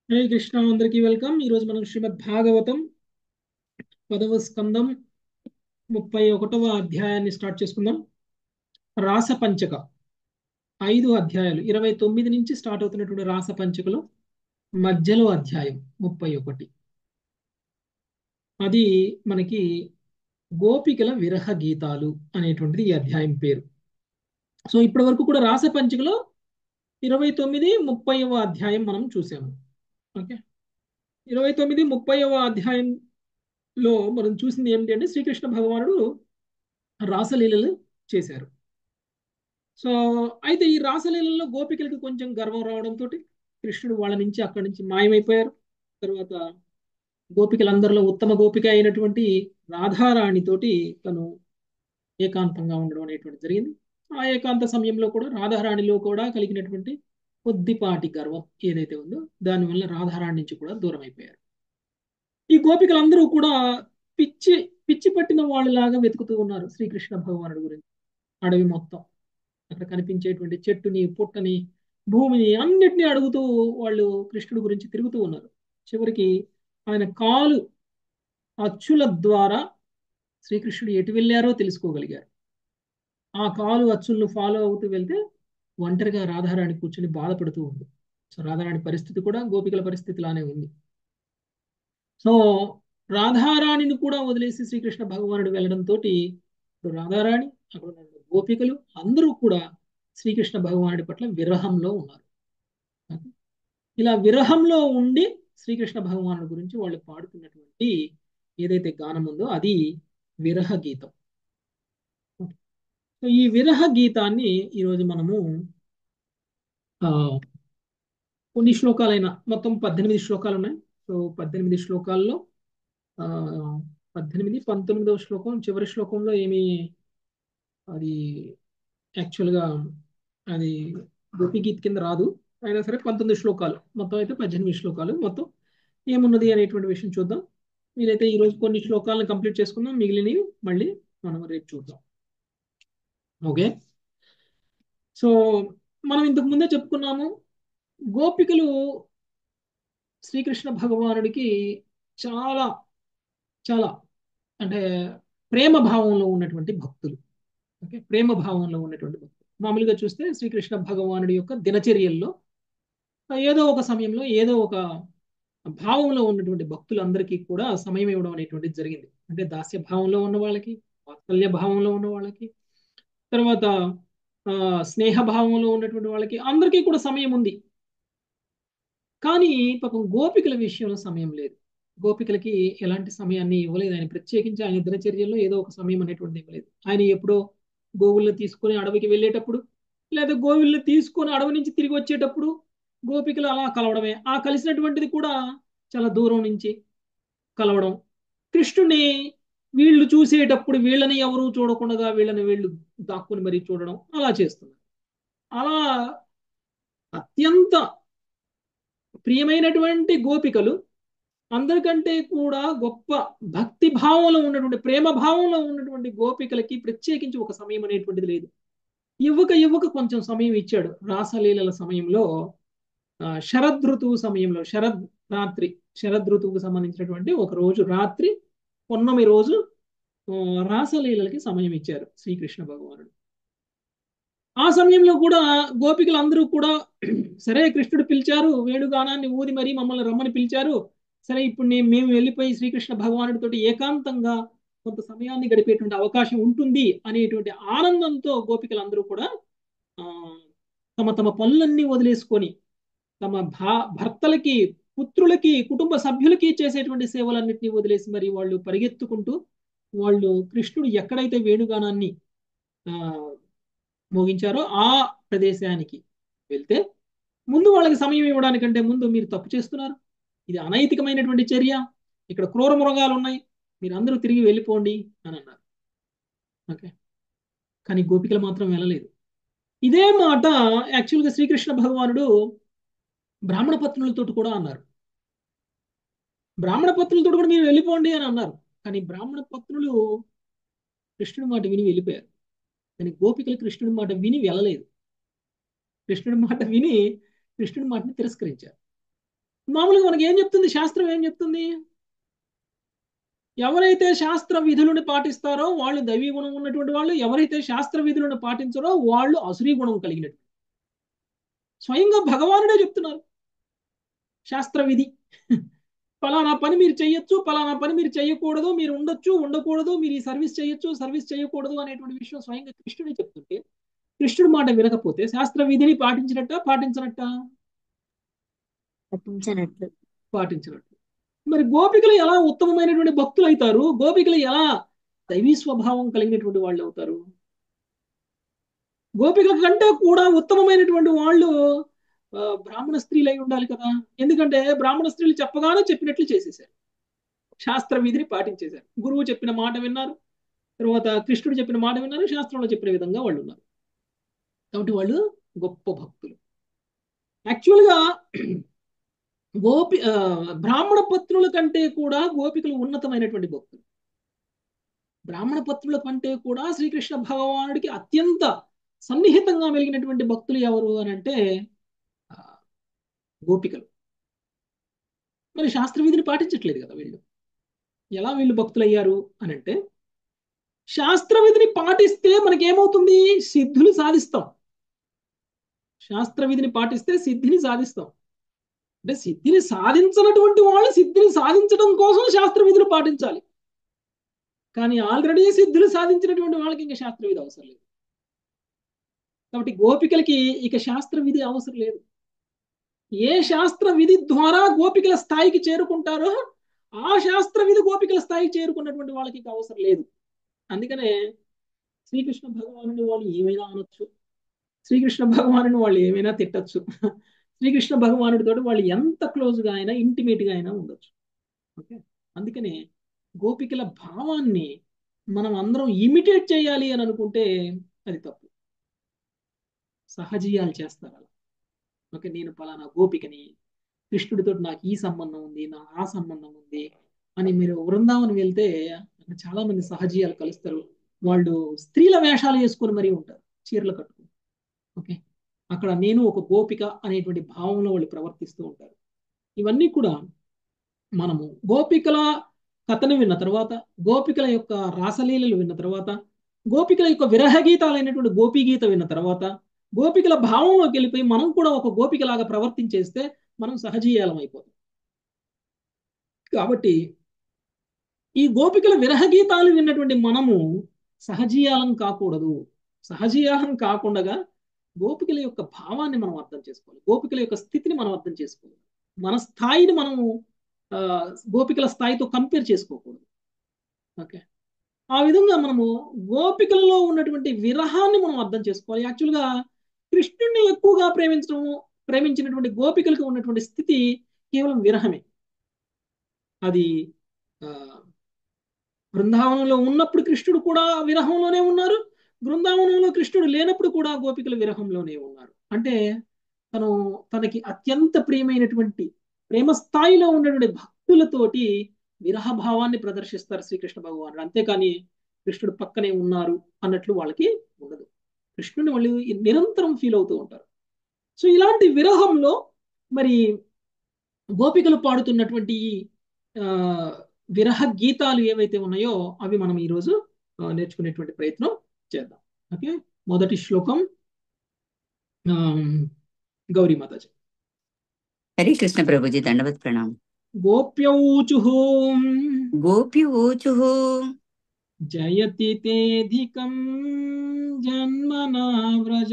హరే కృష్ణ అందరికీ వెల్కమ్ ఈరోజు మనం శ్రీమద్ భాగవతం పదవ స్కందం ముప్పై ఒకటవ అధ్యాయాన్ని స్టార్ట్ చేసుకుందాం రాస పంచక ఐదు అధ్యాయాలు ఇరవై తొమ్మిది నుంచి స్టార్ట్ అవుతున్నటువంటి రాస పంచకలో మధ్యలో అధ్యాయం ముప్పై ఒకటి అది మనకి గోపికల విరహ గీతాలు అనేటువంటిది ఈ అధ్యాయం పేరు సో ఇప్పటి వరకు కూడా రాస పంచకలో ఇరవై తొమ్మిది ముప్పైవ అధ్యాయం మనం చూసాము ఓకే ఇరవై తొమ్మిది ముప్పైవ అధ్యాయంలో మనం చూసింది ఏమిటి అంటే శ్రీకృష్ణ భగవానుడు రాసలీలలు చేశారు సో అయితే ఈ రాసలీలలో గోపికలకి కొంచెం గర్వం రావడంతో కృష్ణుడు వాళ్ళ నుంచి అక్కడి నుంచి మాయమైపోయారు తర్వాత గోపికలందరిలో ఉత్తమ గోపిక అయినటువంటి రాధారాణితోటి తను ఏకాంతంగా ఉండడం అనేటువంటి జరిగింది ఆ ఏకాంత సమయంలో కూడా రాధారాణిలో కూడా కలిగినటువంటి కొద్దిపాటి గర్వం ఏదైతే ఉందో దానివల్ల రాధారాణి నుంచి కూడా దూరం అయిపోయారు ఈ గోపికలందరూ కూడా పిచ్చి పిచ్చి పట్టిన వాళ్ళలాగా వెతుకుతూ ఉన్నారు శ్రీకృష్ణ భగవానుడి గురించి అడవి మొత్తం అక్కడ కనిపించేటువంటి చెట్టుని పుట్టని భూమిని అన్నిటినీ అడుగుతూ వాళ్ళు కృష్ణుడి గురించి తిరుగుతూ ఉన్నారు చివరికి ఆయన కాలు అచ్చుల ద్వారా శ్రీకృష్ణుడు ఎటు వెళ్ళారో తెలుసుకోగలిగారు ఆ కాలు అచ్చులను ఫాలో అవుతూ వెళ్తే ఒంటరిగా రాధారాణి కూర్చుని బాధపడుతూ ఉంది సో రాధారాణి పరిస్థితి కూడా గోపికల పరిస్థితిలానే ఉంది సో రాధారాణిని కూడా వదిలేసి శ్రీకృష్ణ భగవానుడు వెళ్ళడంతో ఇప్పుడు రాధారాణి అక్కడ ఉన్న గోపికలు అందరూ కూడా శ్రీకృష్ణ భగవానుడి పట్ల విరహంలో ఉన్నారు ఇలా విరహంలో ఉండి శ్రీకృష్ణ భగవానుడి గురించి వాళ్ళు పాడుతున్నటువంటి ఏదైతే గానం ఉందో అది విరహ గీతం సో ఈ విరహ గీతాన్ని ఈరోజు మనము కొన్ని శ్లోకాలైన మొత్తం పద్దెనిమిది శ్లోకాలు ఉన్నాయి సో పద్దెనిమిది శ్లోకాల్లో పద్దెనిమిది పంతొమ్మిదవ శ్లోకం చివరి శ్లోకంలో ఏమి అది యాక్చువల్గా అది గోపిగీత్ కింద రాదు అయినా సరే పంతొమ్మిది శ్లోకాలు మొత్తం అయితే పద్దెనిమిది శ్లోకాలు మొత్తం ఏమున్నది అనేటువంటి విషయం చూద్దాం వీలైతే ఈరోజు కొన్ని శ్లోకాలను కంప్లీట్ చేసుకుందాం మిగిలినవి మళ్ళీ మనం రేపు చూద్దాం ఓకే సో మనం ఇంతకు ముందే చెప్పుకున్నాము గోపికలు శ్రీకృష్ణ భగవానుడికి చాలా చాలా అంటే ప్రేమ భావంలో ఉన్నటువంటి భక్తులు ఓకే ప్రేమ భావంలో ఉన్నటువంటి భక్తులు మామూలుగా చూస్తే శ్రీకృష్ణ భగవానుడి యొక్క దినచర్యల్లో ఏదో ఒక సమయంలో ఏదో ఒక భావంలో ఉన్నటువంటి భక్తులందరికీ కూడా సమయం ఇవ్వడం అనేటువంటిది జరిగింది అంటే దాస్య భావంలో ఉన్న వాళ్ళకి వాత్సల్య భావంలో ఉన్న వాళ్ళకి తర్వాత స్నేహ భావంలో ఉన్నటువంటి వాళ్ళకి అందరికీ కూడా సమయం ఉంది కానీ పాపం గోపికల విషయంలో సమయం లేదు గోపికలకి ఎలాంటి సమయాన్ని ఇవ్వలేదు ఆయన ప్రత్యేకించి ఆయన దినచర్యల్లో ఏదో ఒక సమయం అనేటువంటి ఇవ్వలేదు ఆయన ఎప్పుడో గోవులను తీసుకొని అడవికి వెళ్ళేటప్పుడు లేదా గోవులను తీసుకొని అడవి నుంచి తిరిగి వచ్చేటప్పుడు గోపికలు అలా కలవడమే ఆ కలిసినటువంటిది కూడా చాలా దూరం నుంచి కలవడం కృష్ణుని వీళ్ళు చూసేటప్పుడు వీళ్ళని ఎవరు చూడకుండా వీళ్ళని వీళ్ళు దాక్కుని మరీ చూడడం అలా చేస్తున్నారు అలా అత్యంత ప్రియమైనటువంటి గోపికలు అందరికంటే కూడా గొప్ప భక్తి భావంలో ఉన్నటువంటి ప్రేమ భావంలో ఉన్నటువంటి గోపికలకి ప్రత్యేకించి ఒక సమయం అనేటువంటిది లేదు ఇవ్వక ఇవ్వక కొంచెం సమయం ఇచ్చాడు రాసలీలల సమయంలో శరదృతువు సమయంలో శరద్ రాత్రి శరదృతువుకు సంబంధించినటువంటి ఒక రోజు రాత్రి పొన్నమి రోజు రాసలీలలకి సమయం ఇచ్చారు శ్రీకృష్ణ భగవానుడు ఆ సమయంలో కూడా గోపికలు అందరూ కూడా సరే కృష్ణుడు పిలిచారు వేణుగానాన్ని ఊది మరీ మమ్మల్ని రమ్మని పిలిచారు సరే ఇప్పుడు నేను మేము వెళ్ళిపోయి శ్రీకృష్ణ భగవానుడితో ఏకాంతంగా కొంత సమయాన్ని గడిపేటువంటి అవకాశం ఉంటుంది అనేటువంటి ఆనందంతో గోపికలందరూ కూడా తమ తమ పనులన్నీ వదిలేసుకొని తమ భా భర్తలకి పుత్రులకి కుటుంబ సభ్యులకి చేసేటువంటి సేవలన్నింటినీ వదిలేసి మరి వాళ్ళు పరిగెత్తుకుంటూ వాళ్ళు కృష్ణుడు ఎక్కడైతే వేణుగానాన్ని మోగించారో ఆ ప్రదేశానికి వెళ్తే ముందు వాళ్ళకి సమయం ఇవ్వడానికంటే ముందు మీరు తప్పు చేస్తున్నారు ఇది అనైతికమైనటువంటి చర్య ఇక్కడ క్రూర మృగాలు ఉన్నాయి మీరు అందరూ తిరిగి వెళ్ళిపోండి అని అన్నారు ఓకే కానీ గోపికలు మాత్రం వెళ్ళలేదు ఇదే మాట యాక్చువల్గా శ్రీకృష్ణ భగవానుడు బ్రాహ్మణ పత్నులతో కూడా అన్నారు బ్రాహ్మణ పత్నులతో కూడా మీరు వెళ్ళిపోండి అని అన్నారు కానీ బ్రాహ్మణ పత్నులు కృష్ణుడి మాట విని వెళ్ళిపోయారు కానీ గోపికలు కృష్ణుడి మాట విని వెళ్ళలేదు కృష్ణుడి మాట విని కృష్ణుడి మాటని తిరస్కరించారు మామూలుగా మనకి ఏం చెప్తుంది శాస్త్రం ఏం చెప్తుంది ఎవరైతే శాస్త్ర విధులను పాటిస్తారో వాళ్ళు దైవీ గుణం ఉన్నటువంటి వాళ్ళు ఎవరైతే శాస్త్ర విధులను పాటించరో వాళ్ళు అసురీ గుణం కలిగినట్టు స్వయంగా భగవానుడే చెప్తున్నారు శాస్త్ర విధి పలానా పని మీరు చేయొచ్చు పలానా పని మీరు చేయకూడదు మీరు ఉండొచ్చు ఉండకూడదు మీరు ఈ సర్వీస్ చేయొచ్చు సర్వీస్ చేయకూడదు అనేటువంటి విషయం స్వయంగా కృష్ణుడే చెప్తుంటే కృష్ణుడు మాట వినకపోతే శాస్త్ర విధిని పాటించినట్ట పాటించనట్ట పట్టించనట్లు పాటించినట్టు మరి గోపికలు ఎలా ఉత్తమమైనటువంటి భక్తులు అవుతారు గోపికలు ఎలా దైవీ స్వభావం కలిగినటువంటి వాళ్ళు అవుతారు గోపికల కంటే కూడా ఉత్తమమైనటువంటి వాళ్ళు ఆ, బ్రాహ్మణ స్త్రీలు అయి ఉండాలి కదా ఎందుకంటే బ్రాహ్మణ స్త్రీలు చెప్పగానే చెప్పినట్లు చేసేసారు శాస్త్ర విధిని పాటించేశారు గురువు చెప్పిన మాట విన్నారు తర్వాత కృష్ణుడు చెప్పిన మాట విన్నారు శాస్త్రంలో చెప్పిన విధంగా వాళ్ళు ఉన్నారు కాబట్టి వాళ్ళు గొప్ప భక్తులు యాక్చువల్గా గోపి ఆ, బ్రాహ్మణ పత్నుల కంటే కూడా గోపికలు ఉన్నతమైనటువంటి భక్తులు బ్రాహ్మణ పత్నుల కంటే కూడా శ్రీకృష్ణ భగవానుడికి అత్యంత సన్నిహితంగా మెలిగినటువంటి భక్తులు ఎవరు అని అంటే ఆ, గోపికలు మరి శాస్త్ర విధిని పాటించట్లేదు కదా వీళ్ళు ఎలా వీళ్ళు భక్తులు అయ్యారు అని అంటే శాస్త్ర విధిని పాటిస్తే మనకేమవుతుంది సిద్ధులు సాధిస్తాం శాస్త్ర విధిని పాటిస్తే సిద్ధిని సాధిస్తాం అంటే సిద్ధిని సాధించినటువంటి వాళ్ళు సిద్ధిని సాధించడం కోసం శాస్త్ర విధులు పాటించాలి కానీ ఆల్రెడీ సిద్ధులు సాధించినటువంటి వాళ్ళకి ఇంకా శాస్త్ర విధి అవసరం లేదు కాబట్టి గోపికలకి ఇక శాస్త్ర విధి అవసరం లేదు ఏ శాస్త్ర విధి ద్వారా గోపికల స్థాయికి చేరుకుంటారో ఆ శాస్త్ర విధి గోపికల స్థాయికి చేరుకున్నటువంటి వాళ్ళకి ఇక అవసరం లేదు అందుకనే శ్రీకృష్ణ భగవానుని వాళ్ళు ఏమైనా అనొచ్చు శ్రీకృష్ణ భగవానుని వాళ్ళు ఏమైనా తిట్టచ్చు శ్రీకృష్ణ భగవానుడితో వాళ్ళు ఎంత క్లోజ్గా అయినా ఇంటిమేట్గా అయినా ఉండొచ్చు ఓకే అందుకనే గోపికల భావాన్ని మనం అందరం ఇమిటేట్ చేయాలి అని అనుకుంటే అది తప్పు సహజీయాలు చేస్తారు అలా ఓకే నేను పలానా గోపికని కృష్ణుడితో నాకు ఈ సంబంధం ఉంది నా ఆ సంబంధం ఉంది అని మీరు బృందావనం వెళ్తే అక్కడ చాలా మంది సహజీయాలు కలుస్తారు వాళ్ళు స్త్రీల వేషాలు వేసుకొని మరీ ఉంటారు చీరలు కట్టుకుని ఓకే అక్కడ నేను ఒక గోపిక అనేటువంటి భావంలో వాళ్ళు ప్రవర్తిస్తూ ఉంటారు ఇవన్నీ కూడా మనము గోపికల కథను విన్న తర్వాత గోపికల యొక్క రాసలీలలు విన్న తర్వాత గోపికల యొక్క విరహ గీతాలైనటువంటి గోపీ గీత విన్న తర్వాత గోపికల భావంలోకి వెళ్ళిపోయి మనం కూడా ఒక గోపికలాగా ప్రవర్తించేస్తే మనం సహజీయాలం అయిపోతాం కాబట్టి ఈ గోపికల విరహ గీతాలు విన్నటువంటి మనము సహజీయాలం కాకూడదు సహజీయాలం కాకుండా గోపికల యొక్క భావాన్ని మనం అర్థం చేసుకోవాలి గోపికల యొక్క స్థితిని మనం అర్థం చేసుకోవాలి మన స్థాయిని మనము ఆ, గోపికల స్థాయితో కంపేర్ చేసుకోకూడదు ఓకే ఆ విధంగా మనము గోపికలలో ఉన్నటువంటి విరహాన్ని మనం అర్థం చేసుకోవాలి యాక్చువల్గా కృష్ణుడిని ఎక్కువగా ప్రేమించడము ప్రేమించినటువంటి గోపికలకు ఉన్నటువంటి స్థితి కేవలం విరహమే అది ఆ, బృందావనంలో ఉన్నప్పుడు కృష్ణుడు కూడా విరహంలోనే ఉన్నారు బృందావనంలో కృష్ణుడు లేనప్పుడు కూడా గోపికల విరహంలోనే ఉన్నారు అంటే తను తనకి అత్యంత ప్రియమైనటువంటి ప్రేమ స్థాయిలో ఉన్నటువంటి భక్తులతోటి విరహ భావాన్ని ప్రదర్శిస్తారు శ్రీకృష్ణ భగవానుడు అంతేకాని కృష్ణుడు పక్కనే ఉన్నారు అన్నట్లు వాళ్ళకి ఉండదు కృష్ణుని వాళ్ళు నిరంతరం ఫీల్ అవుతూ ఉంటారు సో ఇలాంటి విరహంలో మరి గోపికలు పాడుతున్నటువంటి ఈ, ఆ, విరహ గీతాలు ఏవైతే ఉన్నాయో అవి మనం ఈరోజు ఆ, నేర్చుకునేటువంటి ప్రయత్నం చేద్దాం ఓకే మొదటి శ్లోకం ఆ, గౌరీ మాతాజీ హరే కృష్ణ ప్రభుజీ దండవత్ ప్రణామం గోప్యౌచు గోపి ఊచుః జయతి తేధికం జన్మనా వ్రజ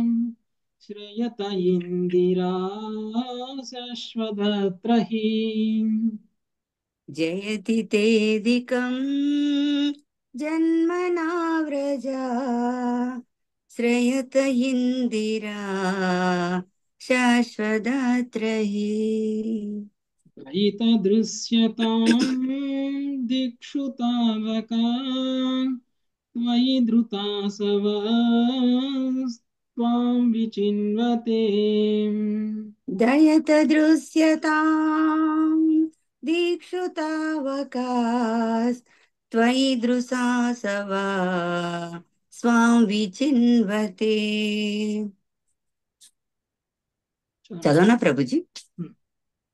శ్రయత ఇందిరా శశ్వదత్రహీ జయతి తేదికం జన్మనా వ్రజ శ్రయత ఇందిరా శాశ్వదాత్రహి రయిత దృశ్యతాం దిక్షు తావకా త్వయి ధృతాసవ త్వాం విచిన్వతే దయత దృశ్యతాం దీక్షుతావకాస్ త్వయి దృశాసవా స్వాం విచిన్వతే చదవనా ప్రభుజీ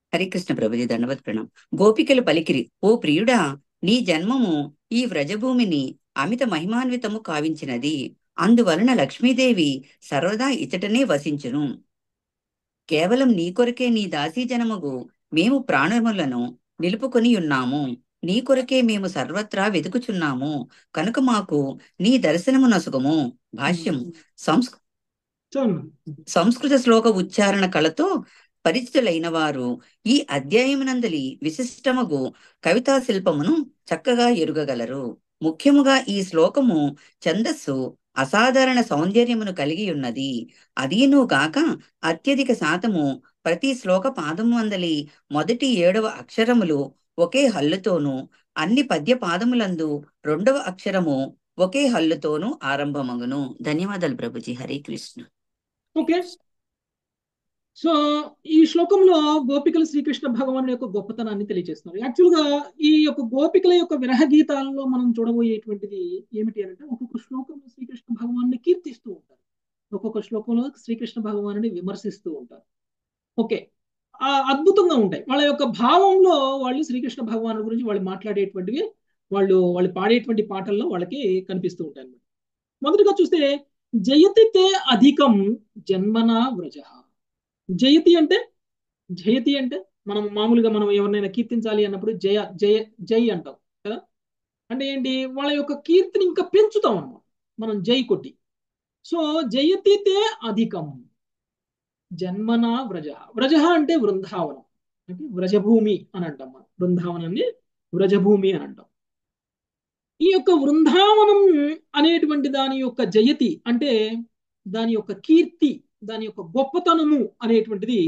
హరికృష్ణ ప్రభుజీ దండవత్ ప్రణం గోపికలు పలికిరి ఓ ప్రియుడా నీ జన్మము ఈ వ్రజభూమిని అమిత మహిమాన్వితము కావించినది అందువలన లక్ష్మీదేవి సర్వదా ఇచటనే వసించును కేవలం నీ కొరకే నీ దాసీ జనముగు మేము ప్రాణములను నిలుపుకొని ఉన్నాము నీ కొరకే మేము సర్వత్రా వెతుకుచున్నాము కనుక మాకు నీ దర్శనము నసుగము భాష్యం సంస్కృ చూడండి సంస్కృత శ్లోక ఉచ్చారణ కళతో పరిచితులైన వారు ఈ అధ్యాయమునందలి విశిష్టమగు కవితా శిల్పమును చక్కగా ఎరుగగలరు ముఖ్యముగా ఈ శ్లోకము ఛందస్సు అసాధారణ సౌందర్యమును కలిగి ఉన్నది అదీను గాక అత్యధిక శాతము ప్రతి శ్లోక పాదము అందలి మొదటి ఏడవ అక్షరములు ఒకే హల్లుతోనూ అన్ని పద్య పాదములందు రెండవ అక్షరము ఒకే హల్లుతోనూ ఆరంభమగును ధన్యవాదాలు ప్రభుజీ హరే కృష్ణ ఓకే సో ఈ శ్లోకంలో గోపికలు శ్రీకృష్ణ భగవానుడి యొక్క గొప్పతనాన్ని తెలియజేస్తున్నారు యాక్చువల్గా ఈ యొక్క గోపికల యొక్క విరహ గీతాలలో మనం చూడబోయేటువంటిది ఏమిటి అంటే ఒక్కొక్క శ్లోకంలో శ్రీకృష్ణ భగవాన్ని కీర్తిస్తూ ఉంటారు ఒక్కొక్క శ్లోకంలో శ్రీకృష్ణ భగవానుని విమర్శిస్తూ ఉంటారు ఓకే ఆ అద్భుతంగా ఉంటాయి వాళ్ళ యొక్క భావంలో వాళ్ళు శ్రీకృష్ణ భగవాను గురించి వాళ్ళు మాట్లాడేటువంటివి వాళ్ళు వాళ్ళు పాడేటువంటి పాటల్లో వాళ్ళకి కనిపిస్తూ ఉంటాయి అన్నమాట మొదటిగా చూస్తే జయతి తే అధికం జన్మనా వ్రజ జయతి అంటే జయతి అంటే మనం మామూలుగా మనం ఎవరినైనా కీర్తించాలి అన్నప్పుడు జయ జయ జై అంటాం కదా అంటే ఏంటి వాళ్ళ యొక్క కీర్తిని ఇంకా పెంచుతాం అన్నమాట మనం జై కొట్టి సో జయతి తే అధికం జన్మన వ్రజ వ్రజ అంటే వృందావనం అంటే వ్రజభూమి అని అంటాం మనం బృందావనాన్ని వ్రజభూమి అని అంటాం ఈ యొక్క వృందావనం అనేటువంటి దాని యొక్క జయతి అంటే దాని యొక్క కీర్తి దాని యొక్క గొప్పతనము అనేటువంటిది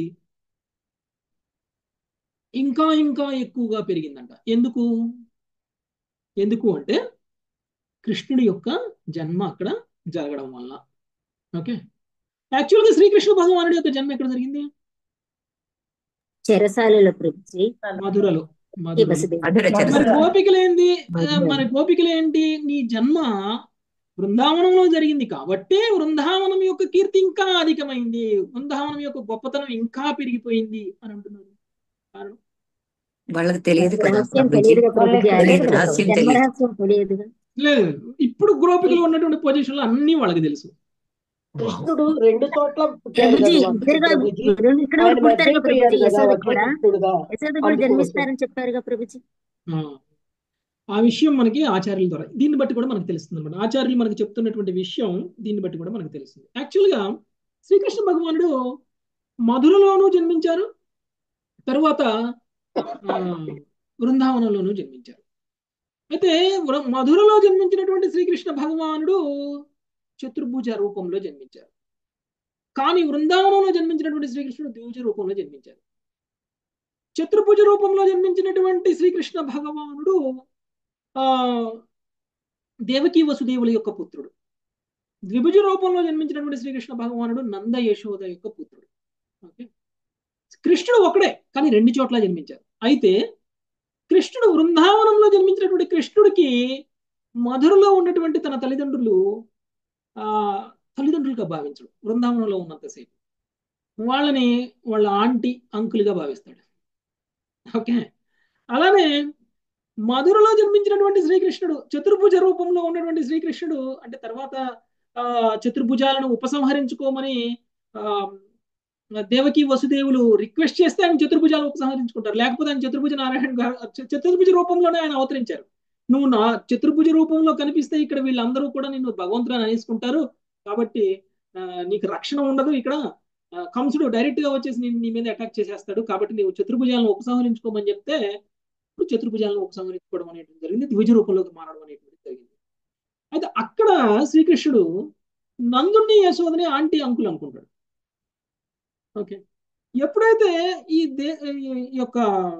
ఇంకా ఇంకా ఎక్కువగా పెరిగిందంట ఎందుకు ఎందుకు అంటే కృష్ణుడి యొక్క జన్మ అక్కడ జరగడం వల్ల ఓకే యాక్చువల్గా శ్రీకృష్ణ భగవానుడి యొక్క జన్మ ఎక్కడ జరిగింది చెరసాలలో ప్రభుజీ మధురలో ఈ మధురలో వసుదేవ మధుర మరి చెరసాల గోపికలేంది ఆ, మధురలో. మరి గోపికలేంటి నీ జన్మ బృందావనంలో జరిగింది కాబట్టి బృందావనం యొక్క కీర్తి ఇంకా అధికమైంది బృందావనం యొక్క గొప్పతనం ఇంకా పెరిగిపోయింది అని అంటున్నారు కారణం వాళ్ళకి తెలియదు కదా రహస్యం ప్రభుజీ తెలియదుగా ప్రభుజీ తెలియదు అదే రహస్యం జన్మ తెలియదు రహస్యం తెలియదుగా లేదు ఇప్పుడు గోపికలు ఉన్నటువంటి పొజిషన్లో అన్ని వాళ్ళకి తెలుసు కృష్ణుడు రెండు చోట్ల పుట్టాడు ప్రభుజీ కదా ఇద్దరుగా ప్రభుజీ రెండు ఇక్కడ ఆయన కూడా పుడతారుగా మధ్యప్రియాడు ప్రభుజీ కదా యశోద కూడా వక్రపుత్రుడుగా యశోద కూడా అందుకోసం జన్మిస్తారని చెప్పారుగా ప్రభుజీ ఆ, ఆ విషయం మనకి ఆచార్యుల ద్వారా దీన్ని బట్టి కూడా మనకు తెలుస్తుంది అనమాట ఆచార్యులు మనకి చెప్తున్నటువంటి విషయం దీన్ని బట్టి కూడా మనకు తెలుస్తుంది యాక్చువల్గా శ్రీకృష్ణ భగవానుడు మధురలోనూ జన్మించారు తరువాత ఆ, బృందావనంలోనూ జన్మించారు అయితే వృ- మధురలో జన్మించినటువంటి శ్రీకృష్ణ భగవానుడు చతుర్భుజ రూపంలో జన్మించారు కానీ బృందావనంలో జన్మించినటువంటి శ్రీకృష్ణుడు ద్విభుజ రూపంలో జన్మించారు చతుర్భుజ రూపంలో జన్మించినటువంటి శ్రీకృష్ణ భగవానుడు ఆ దేవకీ వసుదేవుల యొక్క పుత్రుడు ద్విభుజ రూపంలో జన్మించినటువంటి శ్రీకృష్ణ భగవానుడు నంద యశోద యొక్క పుత్రుడు ఓకే కృష్ణుడు ఒకడే కానీ రెండు చోట్ల జన్మించారు అయితే కృష్ణుడు వృందావనంలో జన్మించినటువంటి కృష్ణుడికి మధురలో ఉన్నటువంటి తన తల్లిదండ్రులు ఆ తల్లిదండ్రులుగా భావించడు బృందావనంలో ఉన్నంతసేపు వాళ్ళని వాళ్ళ ఆంటీ అంకుల్గా భావిస్తాడు ఓకే అలానే మధురలో జన్మించినటువంటి శ్రీకృష్ణుడు చతుర్భుజ రూపంలో ఉన్నటువంటి శ్రీకృష్ణుడు అంటే తర్వాత ఆ చతుర్భుజాలను ఉపసంహరించుకోమని ఆ దేవకి వసుదేవులు రిక్వెస్ట్ చేస్తే ఆయన చతుర్భుజాలు ఉపసంహరించుకుంటారు లేకపోతే ఆయన చతుర్భుజ నారాయణ గారు చ- చతుర్భుజ రూపంలోనే ఆయన అవతరించారు నువ్వు నా చతుర్భుజ రూపంలో కనిపిస్తే ఇక్కడ వీళ్ళందరూ కూడా నిన్ను భగవంతుడు అనేసుకుంటారు కాబట్టి ఆ, నీకు రక్షణ ఉండదు ఇక్కడ ఆ, కంసుడు డైరెక్ట్ గా వచ్చేసి నీ నీ మీద అటాక్ చేసేస్తాడు కాబట్టి నీవు చతుర్భుజాలను ఉపసంహరించుకోమని చెప్తే ఇప్పుడు చతుర్భుజాలను ఉపసంహరించుకోవడం అనేటువంటి జరిగింది ద్విజ రూపంలోకి మారడం అనేటువంటి జరిగింది అయితే అక్కడ శ్రీకృష్ణుడు నందుని యశోదని ఆంటీ అంకుల్ అనుకుంటాడు ఓకే ఎప్పుడైతే ఈ దే ఈ యొక్క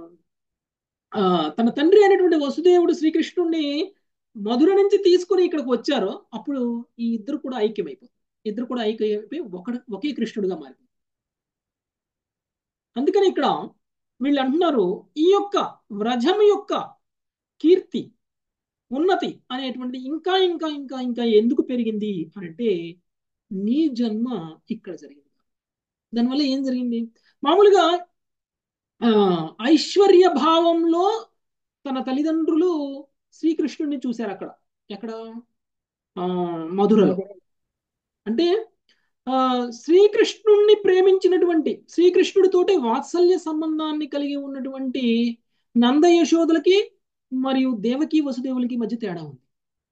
ఆ, తన తండ్రి అయినటువంటి వసుదేవుడు శ్రీకృష్ణుడిని మధుర నుంచి తీసుకుని ఇక్కడికి వచ్చారో అప్పుడు ఈ ఇద్దరు కూడా ఐక్యమైపోతారు ఇద్దరు కూడా ఐక్యమైపోయి ఒక ఒకే కృష్ణుడిగా మారిపోతారు అందుకని ఇక్కడ వీళ్ళు అంటున్నారు ఈ యొక్క వ్రజం యొక్క కీర్తి ఉన్నతి అనేటువంటి ఇంకా ఇంకా ఇంకా ఇంకా ఎందుకు పెరిగింది అని అంటే నీ జన్మ ఇక్కడ జరిగింది దానివల్ల ఏం జరిగింది మామూలుగా ఆ, ఐశ్వర్య భావంలో తన తల్లిదండ్రులు శ్రీకృష్ణుడిని చూశారు అక్కడ ఎక్కడ ఆ, మధురలో అంటే ఆ శ్రీకృష్ణుణ్ణి ప్రేమించినటువంటి శ్రీకృష్ణుడితోటి వాత్సల్య సంబంధాన్ని కలిగి ఉన్నటువంటి నంద యశోదలకి మరియు దేవకి వసుదేవులకి మధ్య తేడా ఉంది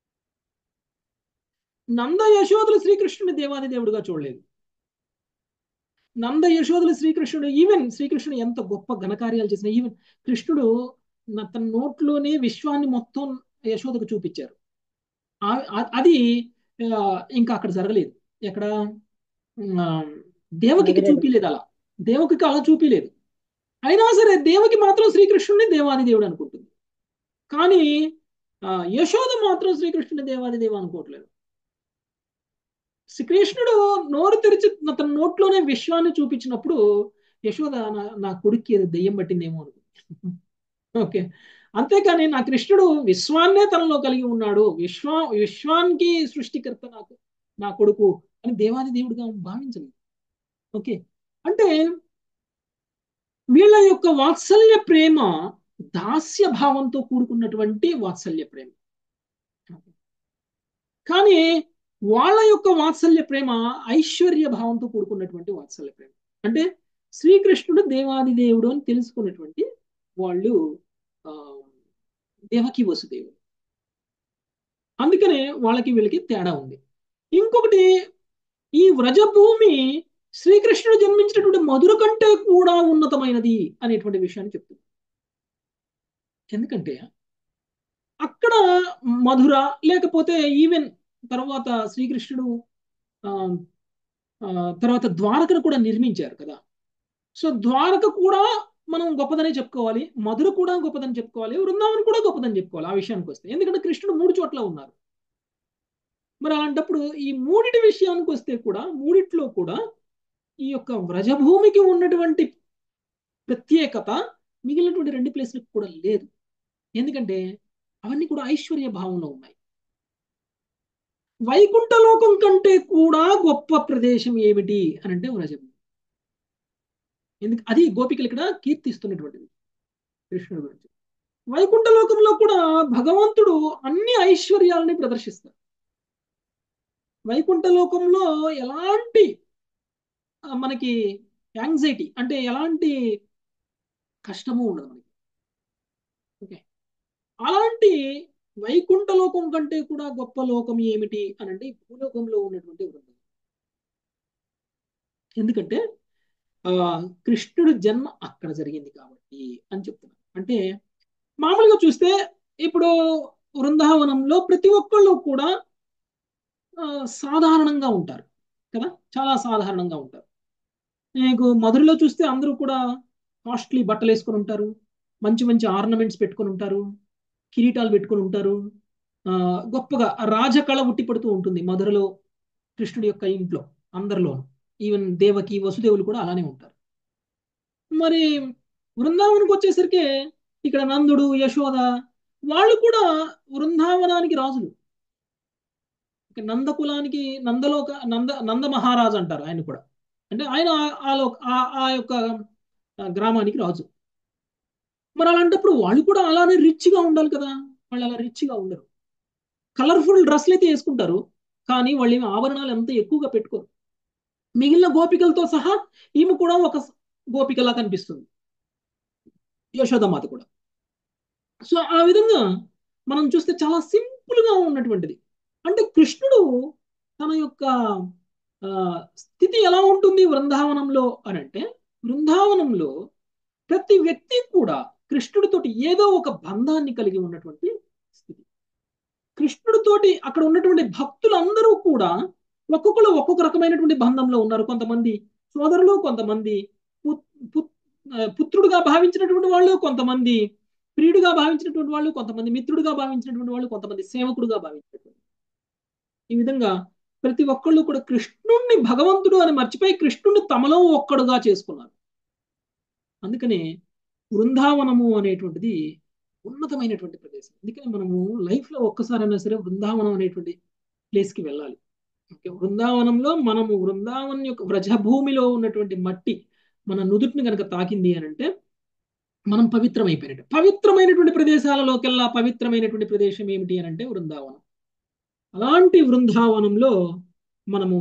నంద యశోదలు శ్రీకృష్ణుని దేవాది దేవుడుగా చూడలేదు నంద యశోదలు శ్రీకృష్ణుడు ఈవెన్ శ్రీకృష్ణుడు ఎంత గొప్ప ఘనకార్యాలు చేసిన ఈవెన్ కృష్ణుడు నా- తన నోట్లోనే విశ్వాన్ని మొత్తం యశోదకు చూపించారు ఆ- ఆ- అది ఆ, ఇంకా అక్కడ జరగలేదు ఎక్కడ ఆ, దేవకికి మధురలో. చూపిలేదు అలా దేవకికి అలా చూపిలేదు అయినా సరే దేవకి మాత్రం శ్రీకృష్ణుడిని దేవాది దేవుడు అనుకుంటుంది కానీ ఆ, యశోద మాత్రం శ్రీకృష్ణుని దేవాది దేవ అనుకోవట్లేదు శ్రీకృష్ణుడు నోరు తెరిచి తన నోట్లోనే విశ్వాన్ని చూపించినప్పుడు యశోద నా నా కొడుక్కి ఏదో దెయ్యం పట్టిందేమో అనుకుంది ఓకే అంతేకాని నా కృష్ణుడు విశ్వాన్నే తనలో కలిగి ఉన్నాడు విశ్వ విశ్వానికి సృష్టికర్త నాకు నా కొడుకు అని దేవాది దేవుడిగా భావించలేదు ఓకే అంటే వీళ్ళ యొక్క వాత్సల్య ప్రేమ దాస్య భావంతో కూడుకున్నటువంటి వాత్సల్య ప్రేమ కానీ వాళ్ళ యొక్క వాత్సల్య ప్రేమ ఐశ్వర్య భావంతో కూడుకున్నటువంటి వాత్సల్య ప్రేమ అంటే శ్రీకృష్ణుడు దేవాది దేవుడు అని తెలుసుకున్నటువంటి వాళ్ళు ఆ, దేవకి వసుదేవుడు అందుకనే వాళ్ళకి వీళ్ళకి తేడా ఉంది ఇంకొకటి ఈ వ్రజభూమి శ్రీకృష్ణుడు జన్మించినటువంటి మధుర కంటే కూడా ఉన్నతమైనది అనేటువంటి విషయాన్ని చెప్తుంది ఎందుకంటే అక్కడ మధుర లేకపోతే ఈవెన్ తర్వాత శ్రీకృష్ణుడు ఆ, ఆ, తర్వాత ద్వారకను కూడా నిర్మించారు కదా సో ద్వారక కూడా మనం గొప్పదనే చెప్పుకోవాలి మధుర కూడా గొప్పదని చెప్పుకోవాలి వృందావనం కూడా గొప్పదని చెప్పుకోవాలి ఆ విషయానికి వస్తే ఎందుకంటే కృష్ణుడు మూడు చోట్ల ఉన్నారు మరి అలాంటప్పుడు ఈ మూడిటి విషయానికి వస్తే కూడా మూడిట్లో కూడా ఈ యొక్క వ్రజభూమికి ఉన్నటువంటి ప్రత్యేకత మిగిలినటువంటి రెండు ప్లేస్లకు కూడా లేదు ఎందుకంటే అవన్నీ కూడా ఐశ్వర్య భావంలో ఉన్నాయి వైకుంఠ లోకం కంటే కూడా గొప్ప ప్రదేశం ఏమిటి అని అంటే వ్రజభూమి ఎందుకు అది గోపికలు ఇక్కడ కీర్తిస్తున్నటువంటిది కృష్ణుడి గురించి వైకుంఠ లోకంలో కూడా భగవంతుడు అన్ని ఐశ్వర్యాలని ప్రదర్శిస్తాడు వైకుంఠ లోకంలో ఎలాంటి ఆ, మనకి యాంగ్జైటీ అంటే ఎలాంటి కష్టము ఉండదు మనకి ఓకే అలాంటి వైకుంఠ లోకం కంటే కూడా గొప్ప లోకం ఏమిటి అని అంటే ఈ భూలోకంలో ఉన్నటువంటి వృందం ఎందుకంటే ఆ కృష్ణుడు జన్మ అక్కడ జరిగింది కాబట్టి అని చెప్తున్నారు అంటే మామూలుగా చూస్తే ఇప్పుడు వృందావనంలో ప్రతి ఒక్కళ్ళు కూడా ఆ, సాధారణంగా ఉంటారు కదా చాలా సాధారణంగా ఉంటారు నీకు మధురలో చూస్తే అందరూ కూడా కాస్ట్లీ బట్టలు వేసుకొని ఉంటారు మంచి మంచి ఆర్నమెంట్స్ పెట్టుకొని ఉంటారు కిరీటాలు పెట్టుకొని ఉంటారు ఆ, గొప్పగా ఆ రాజకళ ఉట్టిపడుతూ ఉంటుంది మధురలో కృష్ణుడి యొక్క ఇంట్లో అందరిలో ఈవెన్ దేవకి వసుదేవులు కూడా అలానే ఉంటారు మరి బృందావనంకి వచ్చేసరికి ఇక్కడ నందుడు యశోద వాళ్ళు కూడా బృందావనానికి రాజులు ఇక నంద కులానికి నందలోక నంద నంద మహారాజు అంటారు ఆయన కూడా అంటే ఆయన ఆ- ఆ లోక- ఆ- ఆ యొక్క ఆ గ్రామానికి రాజు మరి అలాంటప్పుడు వాళ్ళు కూడా అలానే రిచ్గా ఉండాలి కదా వాళ్ళు అలా రిచ్గా ఉండరు కలర్ఫుల్ డ్రెస్లు అయితే వేసుకుంటారు కానీ వాళ్ళు ఏమి ఆభరణాలు ఎంత ఎక్కువగా పెట్టుకోరు మిగిలిన గోపికలతో సహా ఈమె కూడా ఒక గోపికలా కనిపిస్తుంది యశోదమాత కూడా సో ఆ విధంగా మనం చూస్తే చాలా సింపుల్ గా ఉన్నటువంటిది అంటే కృష్ణుడు తన యొక్క ఆ, స్థితి ఎలా ఉంటుంది బృందావనంలో అని అంటే బృందావనంలో ప్రతి వ్యక్తి కూడా కృష్ణుడితోటి ఏదో ఒక బంధాన్ని కలిగి ఉన్నటువంటి స్థితి కృష్ణుడితోటి అక్కడ ఉన్నటువంటి భక్తులందరూ కూడా ఒక్కొక్కరు ఒక్కొక్క రకమైనటువంటి బంధంలో ఉన్నారు కొంతమంది సోదరులు కొంతమంది పు- పు- ఆ, పుత్రుడుగా భావించినటువంటి వాళ్ళు కొంతమంది ప్రియుడిగా భావించినటువంటి వాళ్ళు కొంతమంది మిత్రుడిగా భావించినటువంటి వాళ్ళు కొంతమంది సేవకుడుగా భావించినటువంటి ఈ విధంగా ప్రతి ఒక్కళ్ళు కూడా కృష్ణుణ్ణి భగవంతుడు అని మర్చిపోయి కృష్ణుణ్ణి తమలో ఒక్కడుగా చేసుకున్నారు అందుకనే బృందావనము అనేటువంటిది ఉన్నతమైనటువంటి ప్రదేశం అందుకని మనము లైఫ్ లో ఒక్కసారైనా సరే బృందావనం అనేటువంటి ప్లేస్ కి వెళ్ళాలి ఓకే బృందావనంలో మనము బృందావనం యొక్క వ్రజభూమిలో ఉన్నటువంటి మట్టి మన నుదుటిని కనుక తాకింది అని అంటే మనం పవిత్రమైపోయినట్టు పవిత్రమైనటువంటి ప్రదేశాలలోకెల్లా పవిత్రమైనటువంటి ప్రదేశం ఏమిటి అని అంటే వృందావనం అలాంటి వృందావనంలో మనము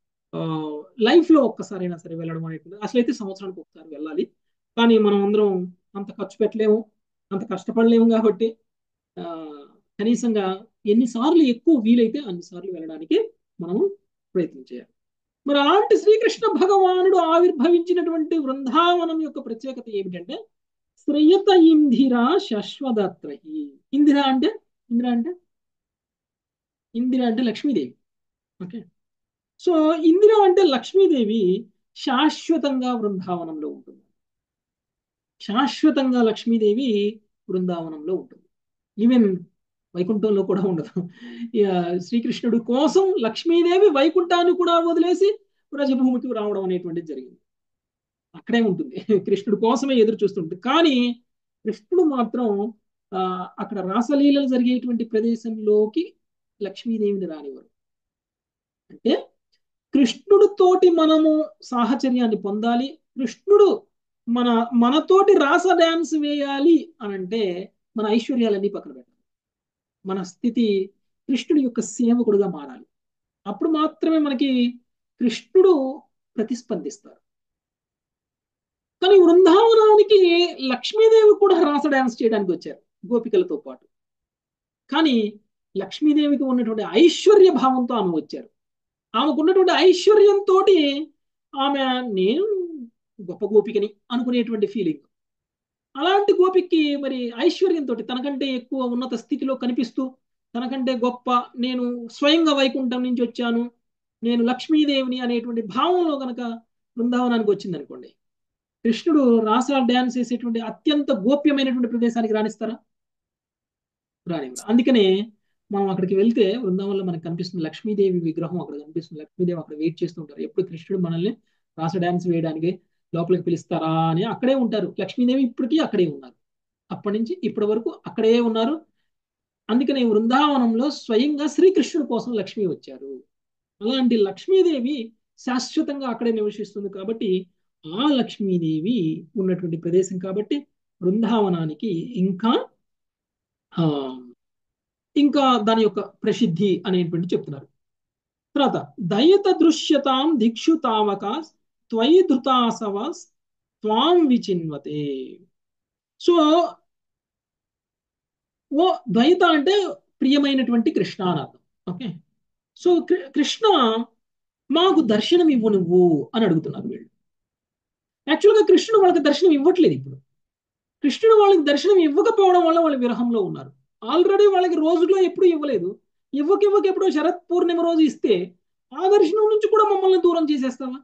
లైఫ్లో ఒక్కసారైనా సరే వెళ్ళడం అనేటువంటి అసలైతే సంవత్సరానికి ఒకసారి వెళ్ళాలి కానీ మనం అందరం అంత ఖర్చు పెట్టలేము అంత కష్టపడలేము కాబట్టి ఆ, కనీసంగా ఎన్నిసార్లు ఎక్కువ వీలైతే అన్నిసార్లు వెళ్ళడానికి మనం ప్రయత్నం చేయాలి మరి అలాంటి శ్రీకృష్ణ భగవానుడు ఆవిర్భవించినటువంటి వృందావనం యొక్క ప్రత్యేకత ఏమిటంటే శ్రయత ఇందిర శశ్వదత్రై ఇందిర అంటే ఇందిర అంటే ఇందిర అంటే లక్ష్మీదేవి ఓకే సో ఇందిర అంటే లక్ష్మీదేవి శాశ్వతంగా బృందావనంలో ఉంటుంది శాశ్వతంగా లక్ష్మీదేవి బృందావనంలో ఉంటుంది ఈవెన్ వైకుంఠంలో కూడా ఉండదు ఇక శ్రీకృష్ణుడి కోసం లక్ష్మీదేవి వైకుంఠాన్ని కూడా వదిలేసి వ్రజభూమికి రావడం అనేటువంటిది జరిగింది అక్కడే ఉంటుంది కృష్ణుడి కోసమే ఎదురు చూస్తుంటుంది కానీ కృష్ణుడు మాత్రం ఆ, అక్కడ రాసలీలలు జరిగేటువంటి ప్రదేశంలోకి లక్ష్మీదేవిని రానివ్వరు అంటే కృష్ణుడితోటి మనము సాహచర్యాన్ని పొందాలి కృష్ణుడు మన మనతోటి రాస డాన్స్ వేయాలి అని అంటే మన ఐశ్వర్యాలన్నీ పక్కన పెట్టాలి మన స్థితి కృష్ణుడి యొక్క సేవకుడుగా మారాలి అప్పుడు మాత్రమే మనకి కృష్ణుడు ప్రతిస్పందిస్తారు కానీ వృందావనానికి లక్ష్మీదేవి కూడా రాస డాన్స్ చేయడానికి వచ్చారు గోపికలతో పాటు కానీ లక్ష్మీదేవికి ఉన్నటువంటి ఐశ్వర్య భావంతో ఆమె వచ్చారు ఆమెకు ఉన్నటువంటి ఐశ్వర్యంతో ఆమె నేను గొప్ప గోపికని అనుకునేటువంటి ఫీలింగ్ అలాంటి గోపికి మరి ఐశ్వర్యంతో తనకంటే ఎక్కువ ఉన్నత స్థితిలో కనిపిస్తూ తనకంటే గొప్ప నేను స్వయంగా వైకుంఠం నుంచి వచ్చాను నేను లక్ష్మీదేవిని అనేటువంటి భావంలో గనక బృందావనానికి వచ్చింది అనుకోండి కృష్ణుడు రాసా డ్యాన్స్ చేసేటువంటి అత్యంత గోప్యమైనటువంటి ప్రదేశానికి రాణిస్తారా రానివ్వరు అందుకనే మనం అక్కడికి వెళ్తే బృందావనంలో మనకు కనిపిస్తుంది లక్ష్మీదేవి విగ్రహం అక్కడ కనిపిస్తుంది లక్ష్మీదేవి అక్కడ వెయిట్ చేస్తూ ఉంటారు ఎప్పుడు కృష్ణుడు మనల్ని రాస డ్యాన్స్ వేయడానికి లోపలికి పిలుస్తారా అని అక్కడే ఉంటారు లక్ష్మీదేవి ఇప్పటికీ అక్కడే ఉన్నారు అప్పటి నుంచి ఇప్పటి వరకు అక్కడే ఉన్నారు అందుకనే వృందావనంలో స్వయంగా శ్రీకృష్ణుడి కోసం లక్ష్మి వచ్చారు అలాంటి లక్ష్మీదేవి శాశ్వతంగా అక్కడే నివసిస్తుంది కాబట్టి ఆ లక్ష్మీదేవి ఉన్నటువంటి ప్రదేశం కాబట్టి బృందావనానికి ఇంకా ఆ ఇంకా దాని యొక్క ప్రసిద్ధి అనేటువంటి చెప్తున్నారు తర్వాత దయత దృశ్యతాం దిక్షు తావక త్వయి ధృతాసవ త్వాం విచిన్వతే సో ఓ ద్వైత అంటే ప్రియమైనటువంటి కృష్ణ అని అర్థం ఓకే సో కృ- కృష్ణ మాకు దర్శనం ఇవ్వు నువ్వు అని అడుగుతున్నారు వీళ్ళు యాక్చువల్గా కృష్ణుడు వాళ్ళకి దర్శనం ఇవ్వట్లేదు ఇప్పుడు కృష్ణుడు వాళ్ళకి దర్శనం ఇవ్వకపోవడం వల్ల వాళ్ళు విరహంలో ఉన్నారు ఆల్రెడీ వాళ్ళకి రోజులో ఎప్పుడు ఇవ్వలేదు ఇవ్వక ఇవ్వక ఎప్పుడో శరత్ పూర్ణిమ రోజు ఇస్తే ఆ దర్శనం నుంచి కూడా మమ్మల్ని దూరం చేసేస్తావా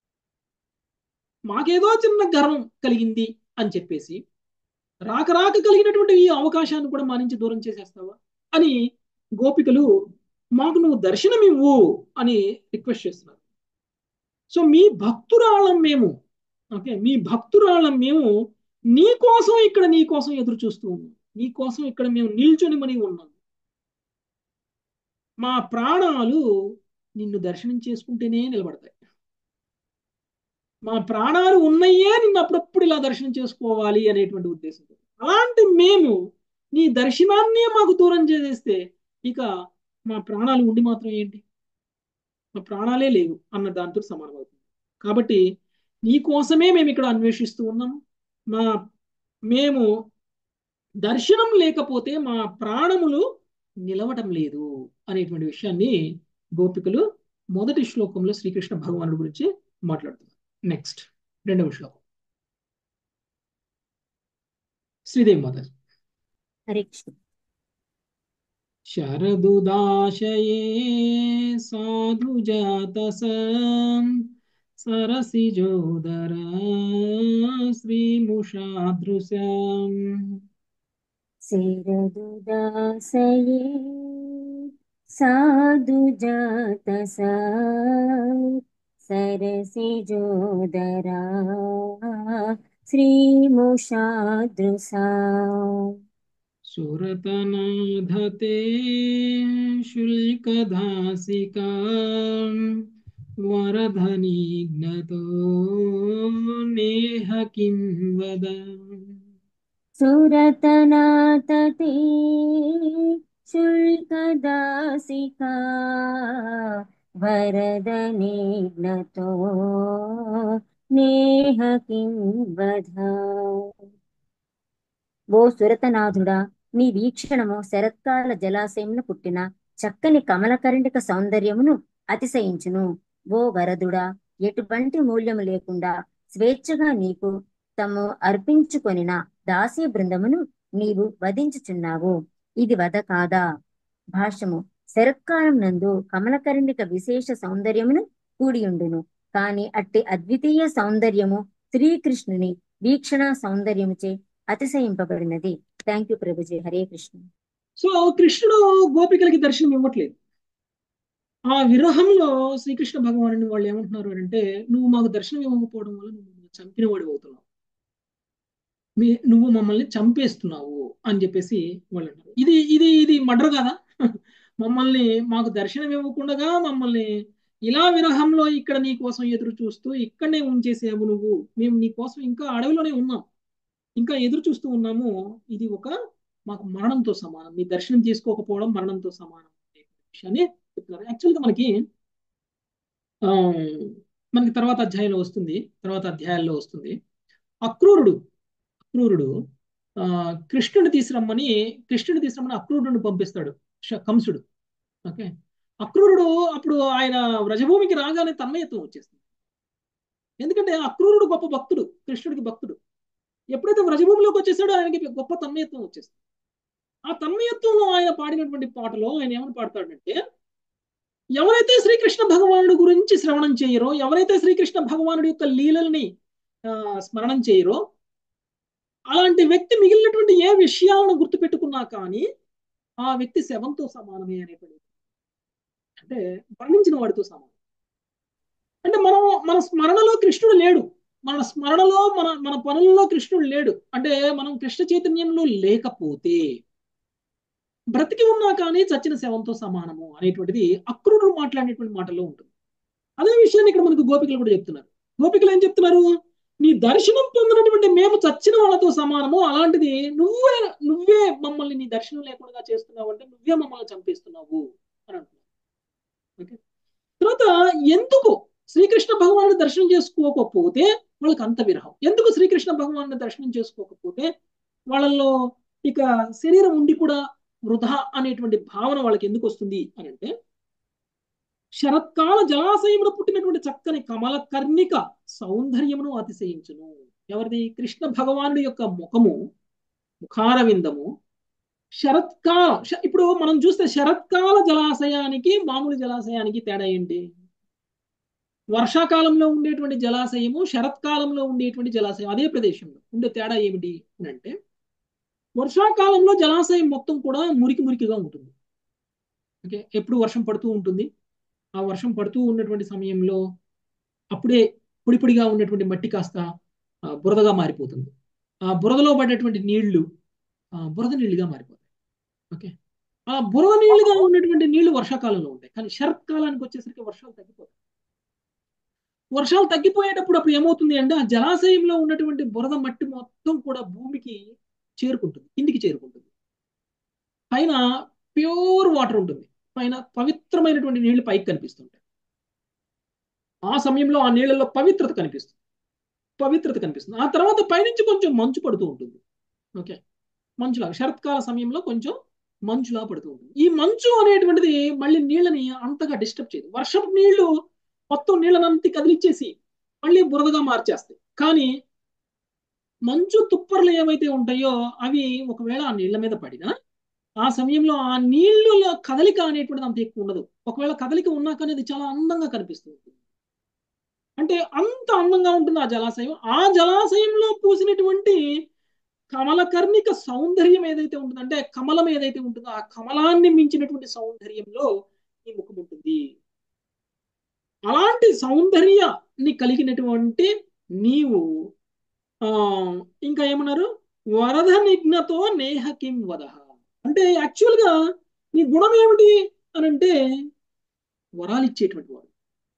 మాకేదో చిన్న గర్వం కలిగింది అని చెప్పేసి రాక రాక కలిగినటువంటి ఈ అవకాశాన్ని కూడా మా నుంచి దూరం చేసేస్తావా అని గోపికలు మాకు నువ్వు దర్శనం ఇవ్వు అని రిక్వెస్ట్ చేస్తున్నారు సో మీ భక్తురాళ్ళం మేము ఓకే మీ భక్తురాళ్ళం మేము నీ కోసం ఇక్కడ నీ కోసం ఎదురు చూస్తూ ఉన్నాం నీ కోసం ఇక్కడ మేము నిల్చొని మని ఉన్నాం మా ప్రాణాలు నిన్ను దర్శనం చేసుకుంటేనే నిలబడతాయి మా ప్రాణాలు ఉన్నయ్యే నిన్ను అప్పుడప్పుడు ఇలా దర్శనం చేసుకోవాలి అనేటువంటి ఉద్దేశంతో అలాంటి మేము నీ దర్శనాన్నే మాకు దూరం చేసేస్తే ఇక మా ప్రాణాలు ఉండి మాత్రం ఏంటి మా ప్రాణాలే లేవు అన్న దాంతో సమానం అవుతుంది కాబట్టి నీ కోసమే మేము ఇక్కడ అన్వేషిస్తూ ఉన్నాం మా మేము దర్శనం లేకపోతే మా ప్రాణములు నిలవటం లేదు అనేటువంటి విషయాన్ని గోపికలు మొదటి శ్లోకంలో శ్రీకృష్ణ భగవానుడి గురించి మాట్లాడుతున్నారు నెక్స్ట్ రెండవ శ్లోకం శ్రీదేవి మాత హరే కృష్ణ శరదుదాశయే సాధుజాతసం సరసిజోదర శ్రీముషాదృశం శరదుదాసయే సాధుజాతసా సరసిజోదరా శ్రీముషాదృశా సురతనాధతే శుల్కదాసికా వరధనిఘ్నతో నేహ కిం వద సురతనాతతే శుల్కదాసికా వరదనిఘ్నతో నేహ కిం వధ ఓ సురతనాథుడా నీ వీక్షణము శరత్కాల జలాశయమును పుట్టిన చక్కని కమలకరండిక సౌందర్యమును అతిశయించును ఓ వరదుడా ఎటువంటి మూల్యము లేకుండా స్వేచ్ఛగా నీకు తము అర్పించుకొనిన దాసీ బృందమును నీవు వధించుచున్నావు ఇది వధ కాదా భాష్యము శరత్కాలం నందు కమలకరండిక విశేష సౌందర్యమును కూడియుండును కాని అట్టి అద్వితీయ సౌందర్యము శ్రీకృష్ణుని వీక్షణ సౌందర్యముచే అతిశయింపబడినది థ్యాంక్ యూ ప్రభుజీ హరే కృష్ణ సో కృష్ణుడు గోపికలకి దర్శనం ఇవ్వట్లేదు ఆ విరహంలో శ్రీకృష్ణ భగవాను వాళ్ళు ఏమంటున్నారు అంటే నువ్వు మాకు దర్శనం ఇవ్వకపోవడం వల్ల నువ్వు మమ్మల్ని చంపినవాడు అవుతున్నావు మీ నువ్వు మమ్మల్ని చంపేస్తున్నావు అని చెప్పేసి వాళ్ళు అంటారు ఇది ఇది ఇది మర్డర్ కదా మమ్మల్ని మాకు దర్శనం ఇవ్వకుండా మమ్మల్ని ఇలా విరహంలో ఇక్కడ నీ కోసం ఎదురు చూస్తూ ఇక్కడనే ఉంచేసావు నువ్వు మేము నీ కోసం ఇంకా అడవిలోనే ఉన్నాం ఇంకా ఎదురు చూస్తూ ఉన్నాము ఇది ఒక మాకు మరణంతో సమానం మీ దర్శనం చేసుకోకపోవడం మరణంతో సమానం అనే విషయాన్ని చెప్తున్నారు యాక్చువల్గా మనకి ఆ, మనకి తర్వాత అధ్యాయంలో వస్తుంది తర్వాత అధ్యాయాల్లో వస్తుంది అక్రూరుడు అక్రూరుడు ఆ, కృష్ణుని తీసురమ్మని కృష్ణుని తీసురమ్మని అక్రూరుడిని పంపిస్తాడు శ- కంసుడు ఓకే అక్రూరుడు అప్పుడు ఆయన వ్రజభూమికి రాగానే తన్మయత్వం వచ్చేస్తుంది ఎందుకంటే అక్రూరుడు గొప్ప భక్తుడు కృష్ణుడికి భక్తుడు ఎప్పుడైతే వ్రజభూమిలోకి వచ్చేసాడో ఆయనకి గొప్ప తన్మయత్వం వచ్చేస్తుంది ఆ తన్మయత్వంలో ఆయన పాడినటువంటి పాటలో ఆయన ఏమని పాడతాడంటే ఎవరైతే శ్రీకృష్ణ భగవానుడి గురించి శ్రవణం చేయరో ఎవరైతే శ్రీకృష్ణ భగవానుడి యొక్క లీలల్ని ఆ, స్మరణం చేయరో అలాంటి వ్యక్తి మిగిలినటువంటి ఏ విషయాలను గుర్తుపెట్టుకున్నా కానీ ఆ వ్యక్తి శవంతో సమానమే అనేటువంటి అంటే మరణించిన వాడితో సమానం అంటే మనం మన స్మరణలో కృష్ణుడు లేడు మన స్మరణలో మన మన పనుల్లో కృష్ణుడు లేడు అంటే మనం కృష్ణ చైతన్యంలో లేకపోతే బ్రతికి ఉన్నా కానీ చచ్చిన శవంతో సమానము అనేటువంటిది అక్రూరుడు మాట్లాడేటువంటి మాటల్లో ఉంటుంది అదే విషయాన్ని ఇక్కడ మనకు గోపికలు కూడా చెప్తున్నారు గోపికలు ఏం చెప్తున్నారు నీ దర్శనం పొందినటువంటి మేము చచ్చిన వాళ్ళతో సమానము అలాంటిది నువ్వే నువ్వే మమ్మల్ని నీ దర్శనం లేకుండా చేస్తున్నావు అంటే నువ్వే మమ్మల్ని చంపేస్తున్నావు అని అంటున్నారు ఓకే తర్వాత ఎందుకు శ్రీకృష్ణ భగవాను దర్శనం చేసుకోకపోతే వాళ్ళకి అంత విరహం ఎందుకు శ్రీకృష్ణ భగవాను దర్శనం చేసుకోకపోతే వాళ్ళల్లో ఇక శరీరం ఉండి కూడా వృధా అనేటువంటి భావన వాళ్ళకి ఎందుకు వస్తుంది అని అంటే శరత్కాల జలాశయమును పుట్టినటువంటి చక్కని కమల కర్ణిక సౌందర్యమును అతిశయించును ఎవరిది కృష్ణ భగవానుడి యొక్క ముఖము ముఖారవిందము శరత్కాల శ- ఇప్పుడు మనం చూస్తే శరత్కాల జలాశయానికి మామూలు జలాశయానికి తేడా ఏంటి వర్షాకాలంలో ఉండేటువంటి జలాశయము శరత్కాలంలో ఉండేటువంటి జలాశయం అదే ప్రదేశంలో ఉండే తేడా ఏమిటి అని అంటే వర్షాకాలంలో జలాశయం మొత్తం కూడా మురికి మురికిగా ఉంటుంది ఓకే ఎప్పుడు వర్షం పడుతూ ఉంటుంది ఆ వర్షం పడుతూ ఉన్నటువంటి సమయంలో అప్పుడే పొడి పొడిగా ఉన్నటువంటి మట్టి కాస్త ఆ, బురదగా మారిపోతుంది ఆ బురదలో పడేటువంటి నీళ్లు ఆ, బురద నీళ్లుగా మారిపోతాయి ఓకే ఆ బురద నీళ్లుగా ఉన్నటువంటి నీళ్లు వర్షాకాలంలో ఉంటాయి కానీ శరత్కాలానికి వచ్చేసరికి వర్షాలు తగ్గిపోతాయి వర్షాలు తగ్గిపోయేటప్పుడు అప్పుడు ఏమవుతుంది అంటే ఆ జలాశయంలో ఉన్నటువంటి బురద మట్టి మొత్తం కూడా భూమికి చేరుకుంటుంది కిందికి చేరుకుంటుంది పైన ప్యూర్ వాటర్ ఉంటుంది పైన పవిత్రమైనటువంటి నీళ్లు పైకి కనిపిస్తుంటాయి ఆ సమయంలో ఆ నీళ్ళలో పవిత్రత కనిపిస్తుంది పవిత్రత కనిపిస్తుంది ఆ తర్వాత పైనుంచి కొంచెం మంచు పడుతూ ఉంటుంది ఓకే మంచులా శరత్కాల సమయంలో కొంచెం మంచులా పడుతూ ఉంటుంది ఈ మంచు అనేటువంటిది మళ్ళీ నీళ్ళని అంతగా డిస్టర్బ్ చేయదు వర్షపు నీళ్లు మొత్తం నీళ్ళనంతా కదిలిచ్చేసి మళ్ళీ బురదగా మార్చేస్తాయి కానీ మంచు తుప్పర్లు ఏవైతే ఉంటాయో అవి ఒకవేళ ఆ నీళ్ల మీద పడినా ఆ సమయంలో ఆ నీళ్ళ కదలిక అనేటువంటిది అంత ఎక్కువ ఉండదు ఒకవేళ కదలిక ఉన్నా కానీ అది చాలా అందంగా కనిపిస్తుంది అంటే అంత అందంగా ఉంటుంది ఆ జలాశయం ఆ జలాశయంలో పూసినటువంటి కమలకర్ణిక సౌందర్యం ఏదైతే ఉంటుందో అంటే కమలం ఏదైతే ఉంటుందో ఆ కమలాన్ని మించినటువంటి సౌందర్యంలో ఈ ముఖం ఉంటుంది అలాంటి సౌందర్యాన్ని కలిగినటువంటి నీవు ఆ ఇంకా ఏమన్నారు వరద నిఘ్నతో నేహ కిం వద అంటే యాక్చువల్ గా నీ గుణం ఏమిటి అని అంటే వరాలు ఇచ్చేటువంటి వాడు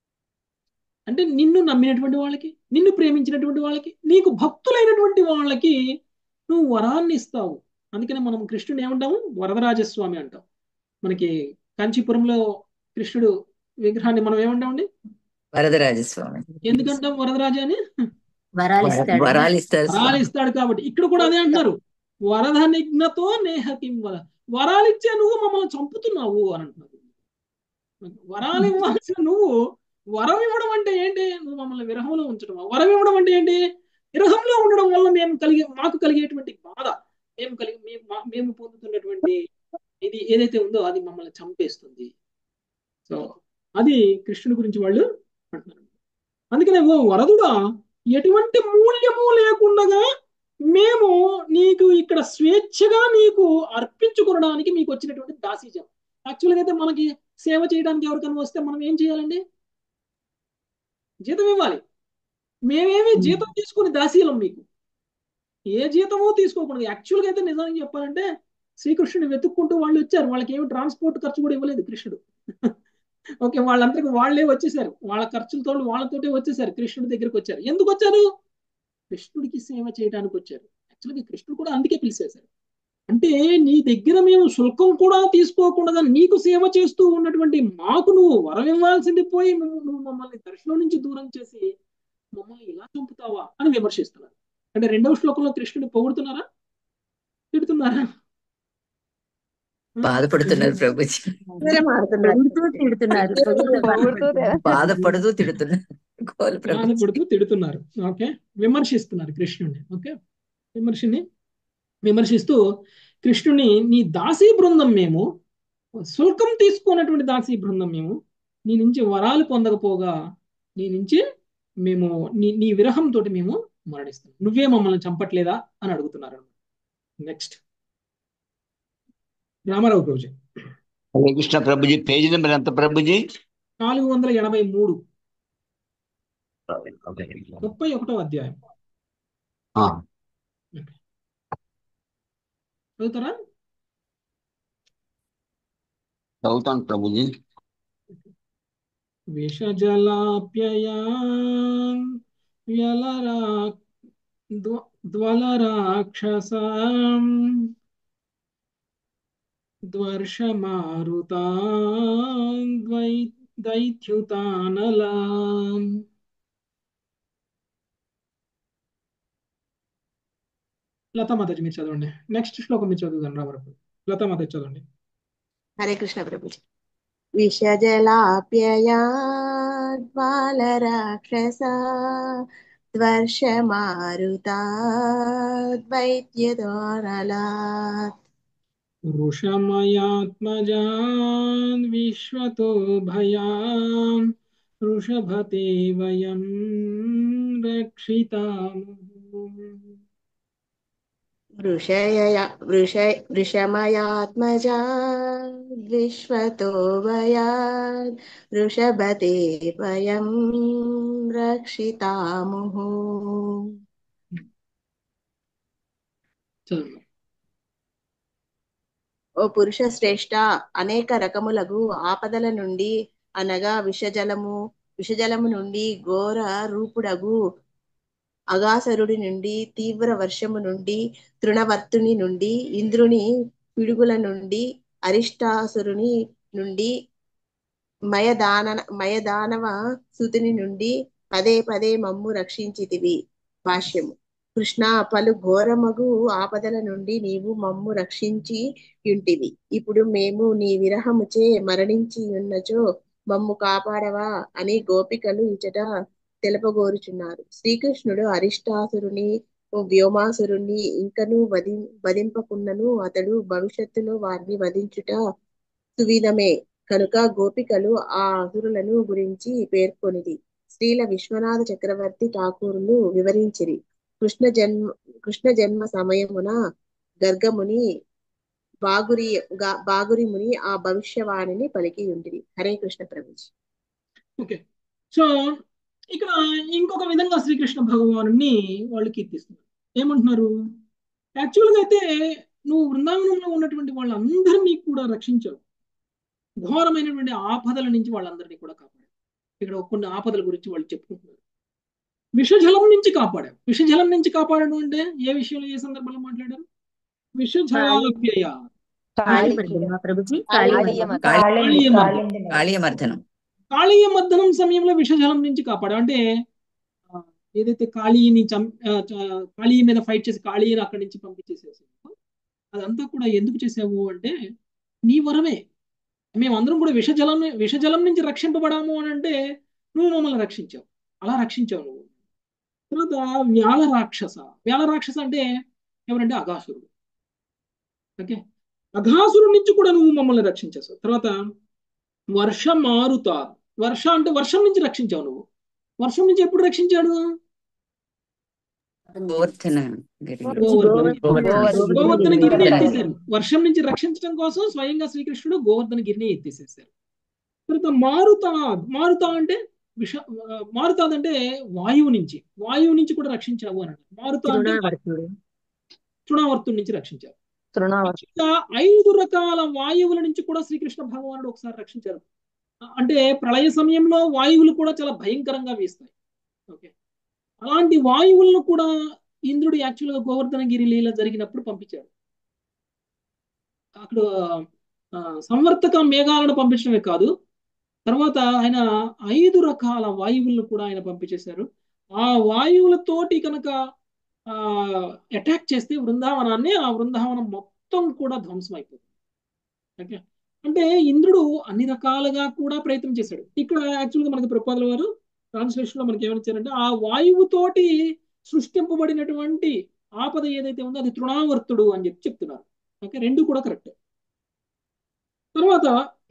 అంటే నిన్ను నమ్మినటువంటి వాళ్ళకి నిన్ను ప్రేమించినటువంటి వాళ్ళకి నీకు భక్తులైనటువంటి వాళ్ళకి నువ్వు వరాన్ని ఇస్తావు అందుకనే మనం కృష్ణుడు ఏమంటాము వరదరాజస్వామి అంటాం మనకి కాంచీపురంలో కృష్ణుడు విగ్రహాన్ని మనం ఏమంటామండి వరదరాజస్వామి ఎందుకంటాం వరదరాజ అని వరాలిస్తాడు వరాలు ఇస్తారు వరాలు స్వామి ఇస్తాడు కాబట్టి ఇక్కడ కూడా అదే అంటున్నారు వరద నిఘ్నతో నేహకిం వర వరాలు ఇచ్చే నువ్వు మమ్మల్ని చంపుతున్నావు అని అంటున్నారు వరాలు ఇవ్వాల్సిన నువ్వు వరం ఇవ్వడం అంటే ఏంటి నువ్వు మమ్మల్ని విరహంలో ఉంచడం వరం ఇవ్వడం అంటే ఏంటి విరహంలో ఉండడం వల్ల మేము కలిగే మాకు కలిగేటువంటి బాధ మేము కలిగి మేము మా- మేము పొందుతున్నటువంటి ఇది ఏదైతే ఉందో అది మమ్మల్ని చంపేస్తుంది సో అది కృష్ణుడి గురించి వాళ్ళు అంటున్నారు అందుకనే ఓ వరదుడా ఎటువంటి మూల్యము లేకుండగా మేము నీకు ఇక్కడ స్వేచ్ఛగా నీకు అర్పించుకోవడానికి మీకు వచ్చినటువంటి దాసీజం యాక్చువల్గా అయితే మనకి సేవ చేయడానికి ఎవరికైనా వస్తే మనం ఏం చేయాలండి జీతం ఇవ్వాలి మేమేమి జీతం తీసుకుని దాసీలం మీకు ఏ జీతమో తీసుకోకూడదు యాక్చువల్గా అయితే నిజానికి చెప్పాలంటే శ్రీకృష్ణుని వెతుక్కుంటూ వాళ్ళు వచ్చారు వాళ్ళకి ఏమి ట్రాన్స్పోర్ట్ ఖర్చు కూడా ఇవ్వలేదు కృష్ణుడు ఓకే వాళ్ళందరికీ వాళ్ళే వచ్చేసారు వాళ్ళ ఖర్చులతో వాళ్ళతోటే వచ్చేసారు కృష్ణుడి దగ్గరికి వచ్చారు ఎందుకు వచ్చారు కృష్ణుడికి సేవ చేయడానికి వచ్చారు యాక్చువల్గా కృష్ణుడు కూడా అందుకే పిలిచేశారు అంటే నీ దగ్గర మేము శుల్కం కూడా తీసుకోకుండా నీకు సేవ చేస్తూ ఉన్నటువంటి మాకు నువ్వు వరం ఇవ్వాల్సింది పోయి నువ్వు నువ్వు మమ్మల్ని దర్శనం నుంచి దూరం చేసి మమ్మల్ని ఇలా చంపుతావా అని విమర్శిస్తున్నారు అంటే రెండవ శ్లోకంలో కృష్ణుని పొగుడుతున్నారా తిడుతున్నారా బాధపడుతున్నారు ప్రభుజీ మీరే మారుతున్నారు పొగుడుతూ తిడుతున్నారు పొగుడుతూ బాధపడుతున్నారు. బాధపడుతూ తిడుతున్నారు గోల ప్రభుజీ బాధపడుతూ తిడుతున్నారు ఓకే విమర్శిస్తున్నారు కృష్ణుడిని ఓకే విమర్శని విమర్శిస్తూ కృష్ణుని నీ దాసీ బృందం మేము శుల్కం తీసుకున్నటువంటి దాసీ బృందం మేము నీ నుంచి వరాలు పొందకపోగా నీ నుంచి మేము నీ నీ విరహంతో మేము మరణిస్తాం నువ్వే మమ్మల్ని చంపట్లేదా అని అడుగుతున్నారు నెక్స్ట్ రామారావు ప్రభుజీ హరే కృష్ణ ప్రభుజీ పేజీ నెంబర్ ఎంత ప్రభుజీ నాలుగు వందల ఎనభై మూడు ముప్పై ఒకటో అధ్యాయం ఆ, చదువుతారా చదువుతాను ప్రభుజీ విషజలాప్యయాన్ వ్యలరా ధ్వ- ధ్వలరాక్షసాం ద్వర్షమారుతాన్ ద్వై దైత్యుతానలాం లతా మాతాజీ మీరు చదవండి నెక్స్ట్ శ్లోకం మీరు చదువుదాం రామరపు లతా మాతాజీ చదవండి హరే కృష్ణ ప్రభుజీ విషజలాప్యయాడ్వాలరాక్షస ద్వర్షమారుతాద్వైత్యదోరలాత్ వృషమయాత్మజాన్ విశ్వతో భయాన్ వృషభతే వయం రక్షితాము వృషయ వృష వృషమయాత్మజా విశ్వతో వయాద్ వృషభతే వయం రక్షితాముః చదవండి ఓ పురుష శ్రేష్ట అనేక రకములగు ఆపదల నుండి అనగా విషజలము విషజలము నుండి ఘోర రూపుడగు అగాసరుడి నుండి తీవ్ర వర్షము నుండి తృణవర్తుని నుండి ఇంద్రుని పిడుగుల నుండి అరిష్టాసురుని నుండి మయదాన మయదానవ సుతుని నుండి పదే పదే మమ్ము రక్షించితివి భాష్యము కృష్ణ పలు ఘోరమగు ఆపదల నుండి నీవు మమ్ము రక్షించి యుంటివి ఇప్పుడు మేము నీ విరహముచే మరణించి ఉన్నచో మమ్ము కాపాడవా అని గోపికలు ఇచట తెలుపగోరుచున్నారు శ్రీకృష్ణుడు అరిష్టాసురుని వ్యోమాసురుని ఇంకను వధి వధింపకున్నను అతడు భవిష్యత్తులో వారిని వధించుట సువిధమే కనుక గోపికలు ఆ అసురులను గురించి పేర్కొనిది శ్రీల విశ్వనాథ చక్రవర్తి ఠాకూరులు వివరించిరి కృష్ణ జన్మ కృష్ణ జన్మ సమయమున గర్గముని బాగురి గా- బాగురి ముని ఆ భవిష్యవాణిని పలికి ఉండిరి హరే కృష్ణ ప్రభుజీ ఓకే సో ఇక్కడ ఇంకొక విధంగా శ్రీకృష్ణ భగవాను వాళ్ళు కీర్తిస్తున్నారు ఏమంటున్నారు యాక్చువల్గా అయితే నువ్వు బృందావనంలో ఉన్నటువంటి వాళ్ళందరినీ కూడా రక్షించావు ఘోరమైనటువంటి ఆపదల నుంచి వాళ్ళందరినీ కూడా కాపాడారు ఇక్కడ కొన్ని ఆపదల గురించి వాళ్ళు చెప్పుకుంటున్నారు విషజలం నుంచి కాపాడావు విషజలం నుంచి కాపాడడం అంటే ఏ విషయంలో ఏ సందర్భంలో మాట్లాడారు విషజలాభ్యయ కాళీ మర్దన ప్రభుజీ కాళీ మర్దన కాళీయమర్దనం కాళీయమర్దనం కాళీయ మర్దనం సమయంలో విషజలం నుంచి కాపాడావు అంటే ఆ, ఏదైతే కాళీని చం ఆ, చ- కాళీ మీద ఫైట్ చేసి కాళీని అక్కడి నుంచి పంపించేసేసావు అదంతా కూడా ఎందుకు చేసావు అంటే నీ వరమే మేమందరం కూడా విషజలం విషజలం నుంచి రక్షింపబడాము అని అంటే నువ్వు మమ్మల్ని రక్షించావు అలా రక్షించావు నువ్వు తర్వాత వ్యాళ రాక్షస వ్యాళ రాక్షస అంటే ఎవరంటే అఘాసురుడు ఓకే అఘాసురుడి నుంచి కూడా నువ్వు మమ్మల్ని రక్షించేసావు తర్వాత వర్ష మారుత వర్ష అంటే వర్షం నుంచి రక్షించావు నువ్వు వర్షం నుంచి ఎప్పుడు రక్షించాడు గోవర్ధన గిరి. గోవర్ధన గిరిని ఎత్తేసారు వర్షం నుంచి రక్షించడం కోసం స్వయంగా శ్రీకృష్ణుడు గోవర్ధన గిరిని ఎత్తేసేసారు తర్వాత మారుతా మారుతా అంటే విష మారుతాద్ అంటే వాయువు నుంచి వాయువు నుంచి కూడా రక్షించావు అని అంటారు మారుతా అంటే తృణావర్తుడు తృణావర్తుడి నుంచి రక్షించారు తృణావర్తి ఇంకా ఐదు రకాల వాయువుల నుంచి కూడా శ్రీకృష్ణ భగవానుడు ఒకసారి రక్షించారు అంటే ప్రళయ సమయంలో వాయువులు కూడా చాలా భయంకరంగా వీస్తాయి ఓకే అలాంటి వాయువులను కూడా ఇంద్రుడు యాక్చువల్గా గోవర్ధనగిరి లీల జరిగినప్పుడు పంపించాడు అక్కడ ఆ, సంవర్తక మేఘాలను పంపించడమే కాదు తర్వాత ఆయన ఐదు రకాల వాయువులను కూడా ఆయన పంపించేశారు ఆ వాయువులతోటి కనుక ఆ అటాక్ చేస్తే బృందావనాన్ని ఆ బృందావనం మొత్తం కూడా ధ్వంసం అయిపోతుంది ఓకే అంటే ఇంద్రుడు అన్ని రకాలుగా కూడా ప్రయత్నం చేశాడు ఇక్కడ యాక్చువల్గా మనకి ప్రపాదుల వారు ట్రాన్స్లేషన్ లో మనకి ఏమనిచ్చారంటే ఆ వాయువుతోటి సృష్టింపబడినటువంటి ఆపద ఏదైతే ఉందో అది తృణావర్తుడు అని చెప్పి చెప్తున్నారు ఓకే రెండు కూడా కరెక్ట్ తర్వాత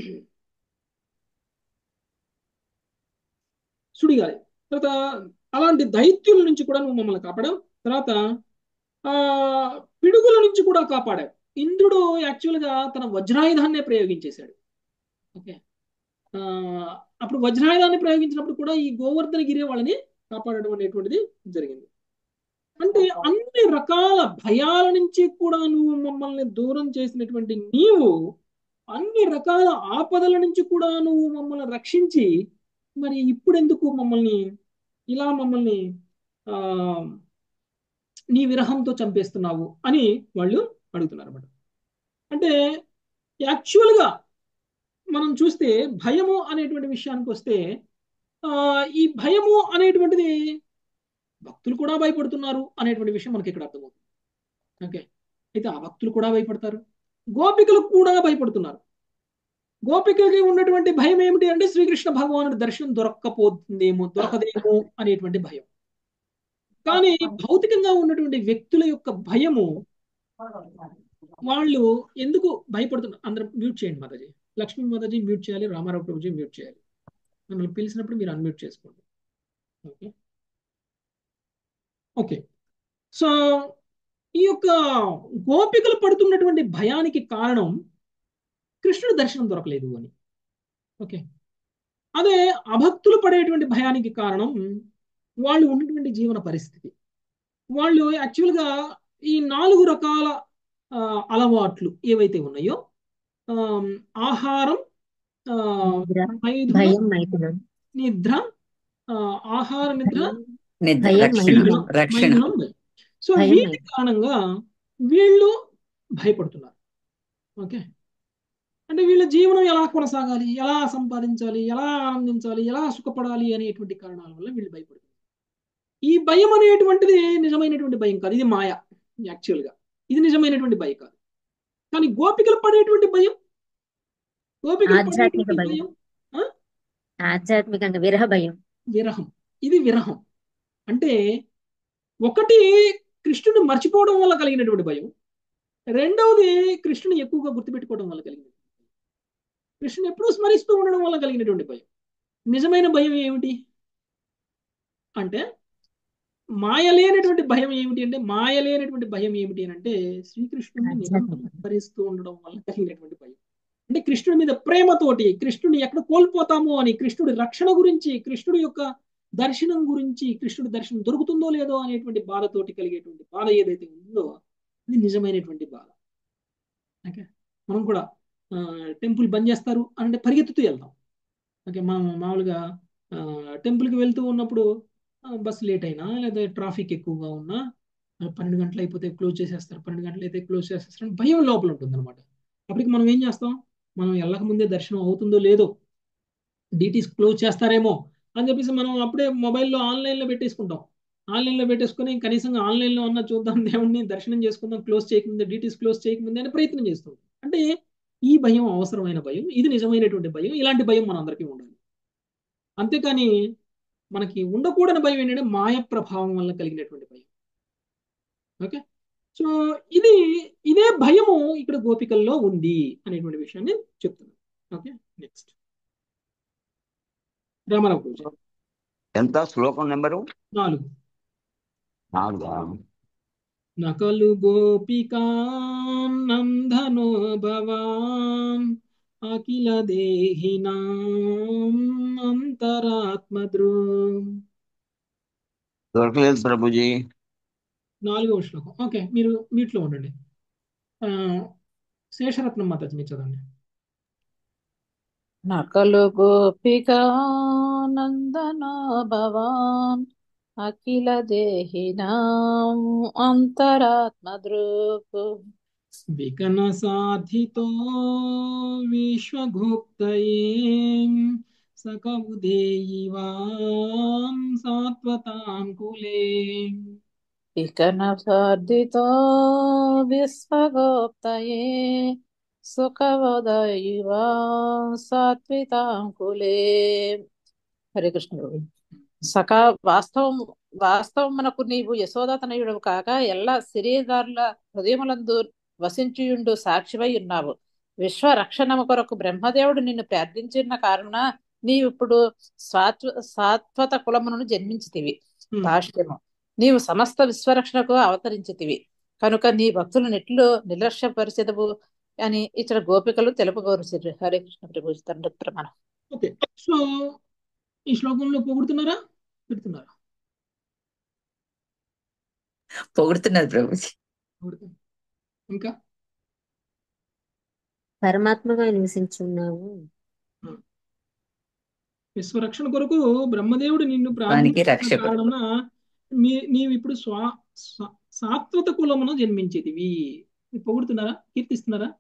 సుడిగాలి తర్వాత అలాంటి దైత్యుల నుంచి కూడా నువ్వు మమ్మల్ని కాపాడావు తర్వాత ఆ పిడుగుల నుంచి కూడా కాపాడావు ఇంద్రుడు యాక్చువల్గా తన వజ్రాయుధాన్నే ప్రయోగించేశాడు ఓకే ఆ అప్పుడు వజ్రాయుధాన్ని ప్రయోగించినప్పుడు కూడా ఈ గోవర్ధన గిరి వాళ్ళని కాపాడడం అనేటువంటిది జరిగింది అంటే అన్ని రకాల భయాల నుంచి కూడా నువ్వు మమ్మల్ని దూరం చేసినటువంటి నీవు అన్ని రకాల ఆపదల నుంచి కూడా నువ్వు మమ్మల్ని రక్షించి మరి ఇప్పుడు ఎందుకు మమ్మల్ని ఇలా మమ్మల్ని ఆ నీ విరహంతో చంపేస్తున్నావు అని వాళ్ళు అడుగుతున్నారు అన్నమాట అంటే యాక్చువల్గా మనం చూస్తే భయము అనేటువంటి విషయానికి వస్తే ఆ ఈ భయము అనేటువంటిది భక్తులు కూడా భయపడుతున్నారు అనేటువంటి విషయం మనకి ఇక్కడ అర్థమవుతుంది ఓకే అయితే ఆ భక్తులు కూడా భయపడతారు గోపికలు కూడా భయపడుతున్నారు గోపికలకి ఉన్నటువంటి భయం ఏమిటి అంటే శ్రీకృష్ణ భగవానుడి దర్శనం దొరక్కపోతుందేమో దొరకదేమో అనేటువంటి భయం కానీ భౌతికంగా ఉన్నటువంటి వ్యక్తుల యొక్క భయము వాళ్ళు ఎందుకు భయపడుతున్నారు అందరూ మ్యూట్ చేయండి మాతాజీ లక్ష్మీ మాతాజీ మ్యూట్ చేయాలి రామారావు ప్రభుజీ మ్యూట్ చేయాలి మిమ్మల్ని పిలిచినప్పుడు మీరు అన్మ్యూట్ చేసుకోండి ఓకే ఓకే సో ఈ యొక్క గోపికలు పడుతున్నటువంటి భయానికి కారణం కృష్ణుడి దర్శనం దొరకలేదు అని ఓకే అదే అభక్తులు పడేటువంటి భయానికి కారణం వాళ్ళు ఉన్నటువంటి జీవన పరిస్థితి వాళ్ళు యాక్చువల్గా ఈ నాలుగు రకాల ఆ, అలవాట్లు ఏవైతే ఉన్నాయో ఆ, ఆహారం ఆ, నిద్ర మైథునం, భయం మైథునం నిద్ర ఆ, ఆహార నిద్ర నిద్ర భయం, రక్షణ మైథునం. రక్షణ మైథునం భయం. సో భయం, వీటి మైథునం. కారణంగా వీళ్ళు భయపడుతున్నారు ఓకే అంటే వీళ్ళ జీవనం ఎలా కొనసాగాలి ఎలా సంపాదించాలి ఎలా ఆనందించాలి ఎలా సుఖపడాలి అనేటువంటి కారణాల వల్ల వీళ్ళు భయపడుతున్నారు ఈ భయం అనేటువంటిది నిజమైనటువంటి భయం కాదు ఇది మాయ యాక్చువల్గా ఇది నిజమైనటువంటి భయం కాదు కానీ గోపికలు పడేటువంటి భయం గోపికలు ఆధ్యాత్మిక పడేటువంటి భయం. భయం ఆధ్యాత్మికంగా విరహ భయం విరహం ఇది విరహం అంటే ఒకటి కృష్ణుని మర్చిపోవడం వల్ల కలిగినటువంటి భయం రెండవది కృష్ణుని ఎక్కువగా గుర్తుపెట్టుకోవడం వల్ల కలిగినటువంటి భయం కృష్ణుని ఎప్పుడూ స్మరిస్తూ ఉండడం వల్ల కలిగినటువంటి భయం నిజమైన భయం ఏమిటి అంటే మాయ లేనటువంటి భయం ఏమిటి అంటే మాయ లేనటువంటి భయం ఏమిటి అని అంటే శ్రీకృష్ణుని నిరంతరం స్మరిస్తూ ఉండడం వల్ల కలిగినటువంటి భయం అంటే కృష్ణుడి మీద ప్రేమతోటి కృష్ణుడిని ఎక్కడ కోల్పోతామో అని కృష్ణుడి రక్షణ గురించి కృష్ణుడి యొక్క దర్శనం గురించి కృష్ణుడి దర్శనం దొరుకుతుందో లేదో అనేటువంటి బాధతోటి కలిగేటువంటి బాధ ఏదైతే ఉందో అది నిజమైనటువంటి బాధ ఓకే మనం కూడా టెంపుల్ బంద్ చేస్తారు అంటే పరిగెత్తుతూ వెళ్తాం ఓకే మనం మామూలుగా టెంపుల్కి వెళ్తూ ఉన్నప్పుడు ఆ, బస్ లేట్ అయినా లేదా ట్రాఫిక్ ఎక్కువగా ఉన్నా ఆ, పన్నెండు గంటలు అయిపోతే క్లోజ్ చేసేస్తారు పన్నెండు గంటలు అయితే క్లోజ్ చేసేస్తారు అని భయం లోపల ఉంటుంది అనమాట అప్పటికి మనం ఏం చేస్తాం మనం వెళ్ళక ముందే దర్శనం అవుతుందో లేదో డీటీస్ క్లోజ్ చేస్తారేమో అని చెప్పేసి మనం అప్పుడే మొబైల్లో ఆన్లైన్లో పెట్టేసుకుంటాం ఆన్లైన్లో పెట్టేసుకుని కనీసం ఆన్లైన్లో అన్న చూద్దాం దేవుడిని దర్శనం చేసుకుందాం క్లోజ్ చేయకముందే డీటీస్ క్లోజ్ చేయకముందే అని ప్రయత్నం చేస్తాం అంటే ఈ భయం అవసరమైన భయం ఇది నిజమైనటువంటి భయం ఇలాంటి భయం మన అందరికీ ఉండాలి అంతేకాని మనకి ఉండకూడని భయం ఏంటంటే మాయ ప్రభావం వల్ల కలిగినటువంటి భయం ఓకే సో ఇది ఇదే భయము ఇక్కడ గోపికల్లో ఉంది అనేటువంటి విషయాన్ని చెప్తున్నాను ఓకే నెక్స్ట్ రామారావు గురించి ఎంత శ్లోకం నెంబరు నాలుగు నాలుగా నకలు గోపికా నందనో భవాన్ అఖిల దేహినాం అంతరాత్మద్రో దొరకలేదు ప్రభుజీ నాలుగవ శ్లోకం ఓకే మీరు వీటిలో ఉండండి ఆ, శేషరత్నం మాతాజీ మీరు చదవండి నకలు గోపికానందన భవాన్ అఖిల దేహినాం అంతరాత్మదృక్ వికన సాధితో విశ్వగుప్తయే సకవుదేయివాం సాత్వతాం కులే ఇకన సార్ధితో విశ్వగోప్తయే సుఖవదయివా సాత్వితాం కులే హరే కృష్ణ ప్రభు. సఖా వాస్తవం వాస్తవం మనకు నీవు యశోదాతనయుడవు కాక ఎల్ల శరీరాల హృదయములందు వసించియుండు సాక్షివై ఉన్నావు విశ్వ రక్షణము కొరకు బ్రహ్మదేవుడు నిన్ను ప్రార్థించిన కారణన నీవిప్పుడు సాత్వ సాత్వత కులమును జన్మించితివి Hmm. భాష్యము నీవు సమస్త విశ్వరక్షణకు అవతరించితివి కనుక నీ భక్తులు నెట్లు నిర్లక్ష్యపరిచెదవు అని ఇతర గోపికలు తెలుపగోరుసిరు హరే కృష్ణ ప్రభు తండ్రి ప్రమాణం ఓకే సో ఈ శ్లోకంలో పొగుడుతున్నారా పెడుతున్నారా పొగుడుతున్నారు ప్రభుజీ పొగుడుతున్నారు ఇంకా పరమాత్మగా నివసించున్నావు విశ్వరక్షణ కొరకు బ్రహ్మదేవుడు నిన్ను వానికి ప్రార్థించిన రక్షకుడు. కారణమున మీ నీవు ఇప్పుడు స్వా సా- సాత్వత కులమున జన్మించేదివి ఇది పొగుడుతున్నారా కీర్తిస్తున్నారా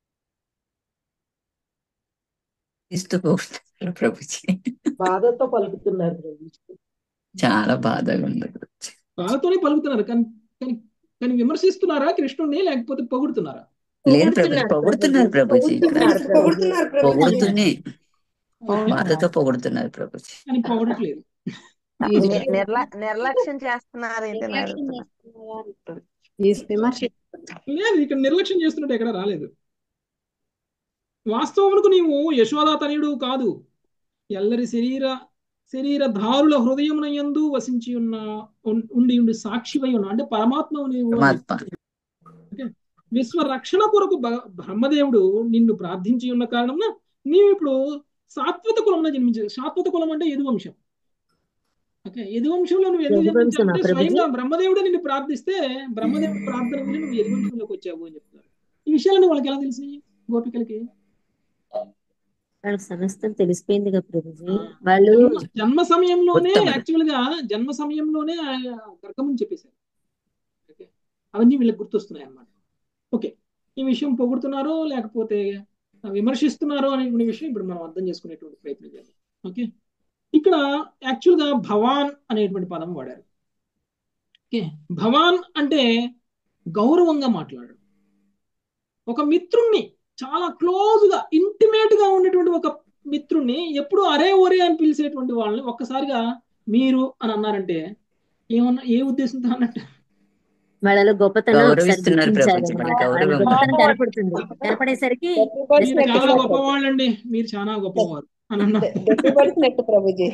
ఇస్తూ పొగుడుతున్నారు ప్రభుజీ బాధతో పలుకుతున్నారు ప్రభు చాలా బాధగా ఉంది ప్రభుజీ. బాధతోనే పలుకుతున్నారు కానీ కానీ కానీ విమర్శిస్తున్నారా కృష్ణుడిని లేకపోతే పొగుడుతున్నారా లేదు ప్రభుజీ పొగుడుతున్నారు ప్రభుజీ ఇక్కడ పొగుడుతున్నారు ప్రభు పొగుడుతూనే ఓకే. బాధతో పొగుడుతున్నారు ప్రభుజీ కానీ పొగడట్లేదు ని- నిర్ల నిర్లక్ష్యం చేస్తున్నారు ఏంటి అని అడుగుతున్నా ఈ విమర్శ లేదు ఇక్కడ నిర్లక్ష్యం చేస్తున్నట్టు ఎక్కడ రాలేదు వాస్తవమునకు నీవు యశోదా తనయుడు కాదు ఎల్లరి శరీర శరీర ధారుల హృదయమునందు వసించి ఉన్న ఉం- ఉండి ఉండి సాక్షివై ఉన్న అంటే పరమాత్మ నీవు పరమాత్మ విశ్వ రక్షణ కొరకు బ- బ్రహ్మదేవుడు నిన్ను ప్రార్థించి ఉన్న కారణం నీవు ఇప్పుడు సాత్వత కులంలో జన్మించే సాత్వత కులం అంటే యదువంశం ఓకే యదువంశంలో నువ్వు ఎందుకు యదువంశమా జన్మించావంటే ప్రభుజీ? స్వయంగా బ్రహ్మదేవుడు నిన్ను ప్రార్థిస్తే బ్రహ్మదేవుడు ప్రార్థన వల్ల నువ్వు యదువంశంలోకి వచ్చావు అని చెప్తారు ఈ విషయాలను వాళ్ళకి ఎలా తెలిసినాయి గోపికలకి వాళ్ళకి సమస్తం తెలిసిపోయిందిగా ప్రభుజీ వాళ్ళు జన్మ జన్మ సమయంలోనే ఉత్తముడు. యాక్చువల్ గా జన్మ సమయంలోనే ఆయన గర్గమని చెప్పేశారు ఓకే అవన్నీ వీళ్ళకి గుర్తొస్తున్నాయి అన్నమాట ఓకే ఈ విషయం పొగుడుతున్నారో లేకపోతే విమర్శిస్తున్నారో అనేటువంటి విషయం ఇప్పుడు మనం అర్థం చేసుకునేటువంటి ప్రయత్నం చేద్దాం ఓకే ఇక్కడ యాక్చువల్ గా భవాన్ అనేటువంటి పదం వాడారు ఓకే భవాన్ అంటే గౌరవంగా మాట్లాడడం ఒక మిత్రుణ్ణి చాలా క్లోజ్ గా ఇంటిమేట్ గా ఉన్నటువంటి ఒక మిత్రుణ్ణి ఎప్పుడు అరే ఒరే అని పిలిచేటువంటి వాళ్ళని ఒక్కసారిగా మీరు అని అన్నారంటే ఏమన్నా ఏ ఉద్దేశంతో అన్నట్టు వాళ్ళలో గొప్పతనం ఒకసారి గౌరవిస్తున్నారు గుర్తించారు ప్రభుజీ మన అన్నమాట. వాళ్ళ గౌరవం గొప్పతనం కనపడుతుంది కనపడేసరికి గట్టిపడిచినట్టు మీరు చాలా రెస్పెక్ట్ గొప్పవాళ్ళండి మీరు చాలా గొప్పవారు అని అన్నారు గట్టిపడిచినట్టు ప్రభుజీ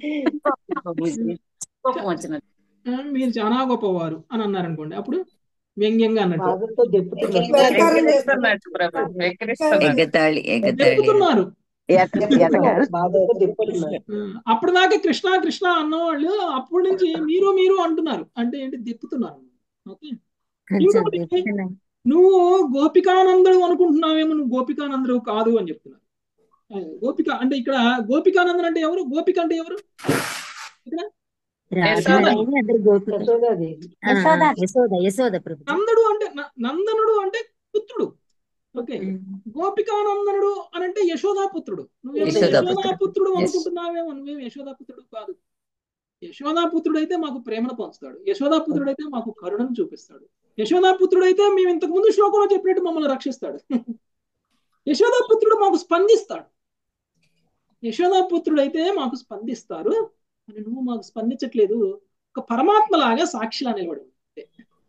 కోపం వచ్చినట్టు ఆ, మీరు చాలా గొప్పవారు అని అన్నారు అనుకోండి అప్పుడు వ్యంగ్యంగా అన్నట్టు బాధతో దెప్పుతున్నారు వెటకారం ఎక్కిరిస్తున్నట్టు ప్రభు ఎగతాళి ఎగతాళి చెప్తున్నారు ఎట ఎటకారం బాధతో దెప్పుతున్నారు అప్పటిదాకా కృష్ణ కృష్ణ అన్నవాళ్ళు అప్పటి నుంచి మీరు మీరు అంటున్నారు అంటే ఏంటి తిప్పుతున్నారు ఓకే కొంచెం ఇంకొకటి చెప్తున్నారు. నువ్వు గోపికానందుడు అనుకుంటున్నావేమో నువ్వు గోపికానందుడు కాదు అని చెప్తున్నారు ఆ, గోపిక అంటే ఇక్కడ గోపికానందన్ అంటే ఎవరు గోపిక అంటే ఎవరు ఇక్కడ రాధారాణి అద్దరు గోపిక యశోదాదేవి ఆ, ఆ, యశోద యశోద ప్రభు నందుడు అంటే న- నందనుడు అంటే పుత్రుడు ఓకే గోపికానందనుడు అని అంటే యశోదాపుత్రుడు నువ్వేమో యశోదాపుత్రుడు. యశోదాపుత్రుడు Yes. అనుకుంటున్నావేమో నువ్వేం యశోదాపుత్రుడు కాదు యశోదాపుత్రుడు అయితే మాకు ప్రేమను పంచుతాడు యశోదాపుత్రుడు అయితే మాకు కరుణను చూపిస్తాడు యశోదాపుత్రుడు అయితే మేము ఇంతకు ముందు శ్లోకంలో చెప్పినట్టు మమ్మల్ని రక్షిస్తాడు యశోదాపుత్రుడు మాకు స్పందిస్తాడు యశోదాపుత్రుడు అయితే మాకు స్పందిస్తారు అని నువ్వు మాకు స్పందించట్లేదు ఒక పరమాత్మలాగా సాక్షిలా నిలబడి ఉంది.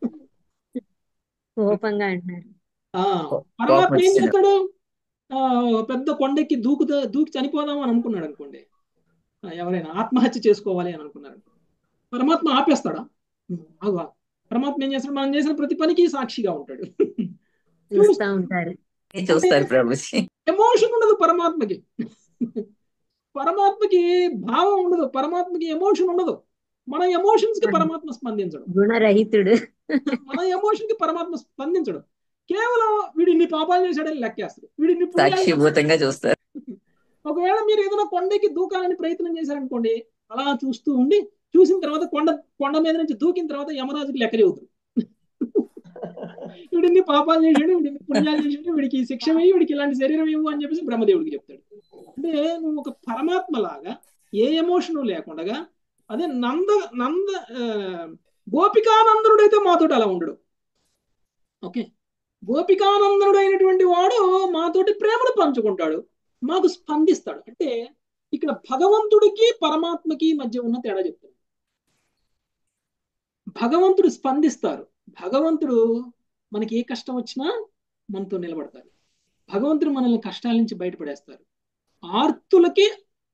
కోపంగా అంటున్నారు ఆ పరమాత్మ ఏం వచ్చింది. చేస్తాడు ఆ ఒక పెద్ద కొండెక్కి దూకుతా దూకి చనిపోదాం అని అనుకున్నాడు అనుకోండి ఆ, ఎవరైనా ఆత్మహత్య చేసుకోవాలి అని అనుకున్నారు పరమాత్మ ఆపేస్తాడా ఉమ్, ఆగు, ఆగు. పరమాత్మ ఏం చేస్తాడు మనం చేసిన ప్రతి పనికి సాక్షిగా ఉంటాడు చూస్తా ఉంటారు చూస్తారు ప్రభుజీ ఎమోషన్ ఉండదు పరమాత్మకి పరమాత్మకి భావం ఉండదు పరమాత్మకి ఎమోషన్ ఉండదు మన ఎమోషన్స్ కి పరమాత్మ స్పందించడు గుణరహితుడు మన ఎమోషన్ కి పరమాత్మ స్పందించడు కేవలం వీడు ఇన్ని పాపాలు చేశాడని లెక్కేస్తాడు వీడు ఇన్ని పుణ్యాలు సాక్షిభూతంగా చూస్తారు ఒకవేళ మీరు ఏదైనా కొండకి దూకాలని ప్రయత్నం చేశారనుకోండి అలా చూస్తూ ఉండి చూసిన తర్వాత కొండ కొండ మీద నుంచి దూకిన తర్వాత యమరాజుకి లెక్క చెబుతారు వీడు ఇన్ని పాపాలు చేసాడు వీడి ఇన్ని పుణ్యాలు చేసాడు వీడికి ఈ శిక్ష వేయి వీడికి ఇలాంటి శరీరం ఇవ్వు అని చెప్పేసి బ్రహ్మదేవుడికి చెప్తాడు అంటే నువ్వు ఒక పరమాత్మ లాగా ఏ ఎమోషన్ లేకుండా అదే నంద నంద ఆ, గోపికానందనుడు అయితే మాతోటి అలా ఉండడు ఓకే గోపికానందనుడు అయినటువంటి వాడు మాతోటి ప్రేమను పంచుకుంటాడు మాకు స్పందిస్తాడు అంటే ఇక్కడ భగవంతుడికి పరమాత్మకి మధ్య ఉన్న తేడా చెప్తాడు భగవంతుడు స్పందిస్తారు భగవంతుడు మనకి ఏ కష్టం వచ్చినా మనతో నిలబడతారు భగవంతుడు మనల్ని కష్టాల నుంచి బయటపడేస్తారు ఆర్తులకి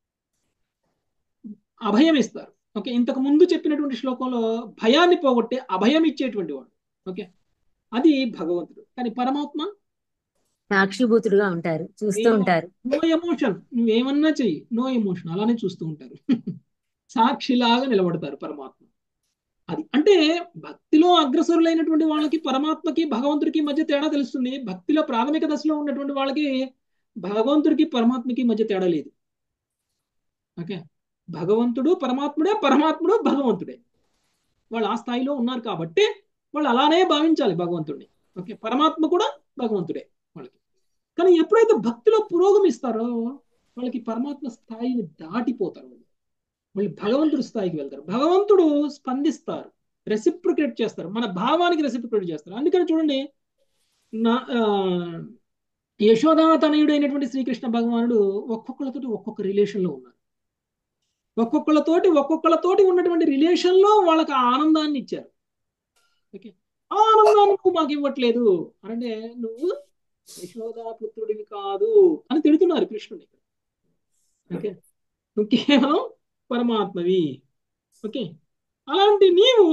అభయం ఇస్తారు ఓకే ఇంతకు ముందు చెప్పినటువంటి శ్లోకంలో భయాన్ని పోగొట్టే అభయం ఇచ్చేటువంటి వాడు ఓకే అది భగవంతుడు కానీ పరమాత్మ సాక్షిభూతుడుగా ఉంటారు చూస్తూ ఉంటారు నో ఎమోషన్ నువ్వేమన్నా చెయ్యి నో ఎమోషన్ అలానే చూస్తూ ఉంటారు సాక్షిలాగా నిలబడతారు పరమాత్మ అది అంటే భక్తిలో అగ్రసరులైనటువంటి వాళ్ళకి పరమాత్మకి భగవంతుడికి మధ్య తేడా తెలుస్తుంది భక్తిలో ప్రాథమిక దశలో ఉన్నటువంటి వాళ్ళకి భగవంతుడికి పరమాత్మకి మధ్య తేడా లేదు ఓకే భగవంతుడు పరమాత్ముడే పరమాత్ముడు భగవంతుడే వాళ్ళు ఆ స్థాయిలో ఉన్నారు కాబట్టి వాళ్ళు అలానే భావించాలి భగవంతుడిని ఓకే పరమాత్మ కూడా భగవంతుడే వాళ్ళకి కానీ ఎప్పుడైతే భక్తిలో పురోగమిస్తారో వాళ్ళకి పరమాత్మ స్థాయిని దాటిపోతారు వాళ్ళు వాళ్ళు భగవంతుడి స్థాయికి వెళ్తారు భగవంతుడు స్పందిస్తారు రెసిప్రికేట్ చేస్తారు మన భావానికి రెసిప్రికేట్ చేస్తారు అందుకని చూడండి నా ఆ, యశోదా తనయుడైనటువంటి శ్రీకృష్ణ భగవానుడు ఒక్కొక్కళ్ళతోటి ఒక్కొక్క రిలేషన్ లో ఉన్నారు ఒక్కొక్కళ్ళతోటి ఒక్కొక్కళ్ళతోటి ఉన్నటువంటి రిలేషన్ లో వాళ్ళకి ఆ ఆనందాన్ని ఇచ్చారు ఓకే ఆ ఆనందాన్ని నువ్వు మాకు ఇవ్వట్లేదు అంటే నువ్వు యశోదా పుత్రుడివి కాదు అని తిడుతున్నారు కృష్ణుని ఓకే నువ్వు కేవలం పరమాత్మవి ఓకే అలాంటి నీవు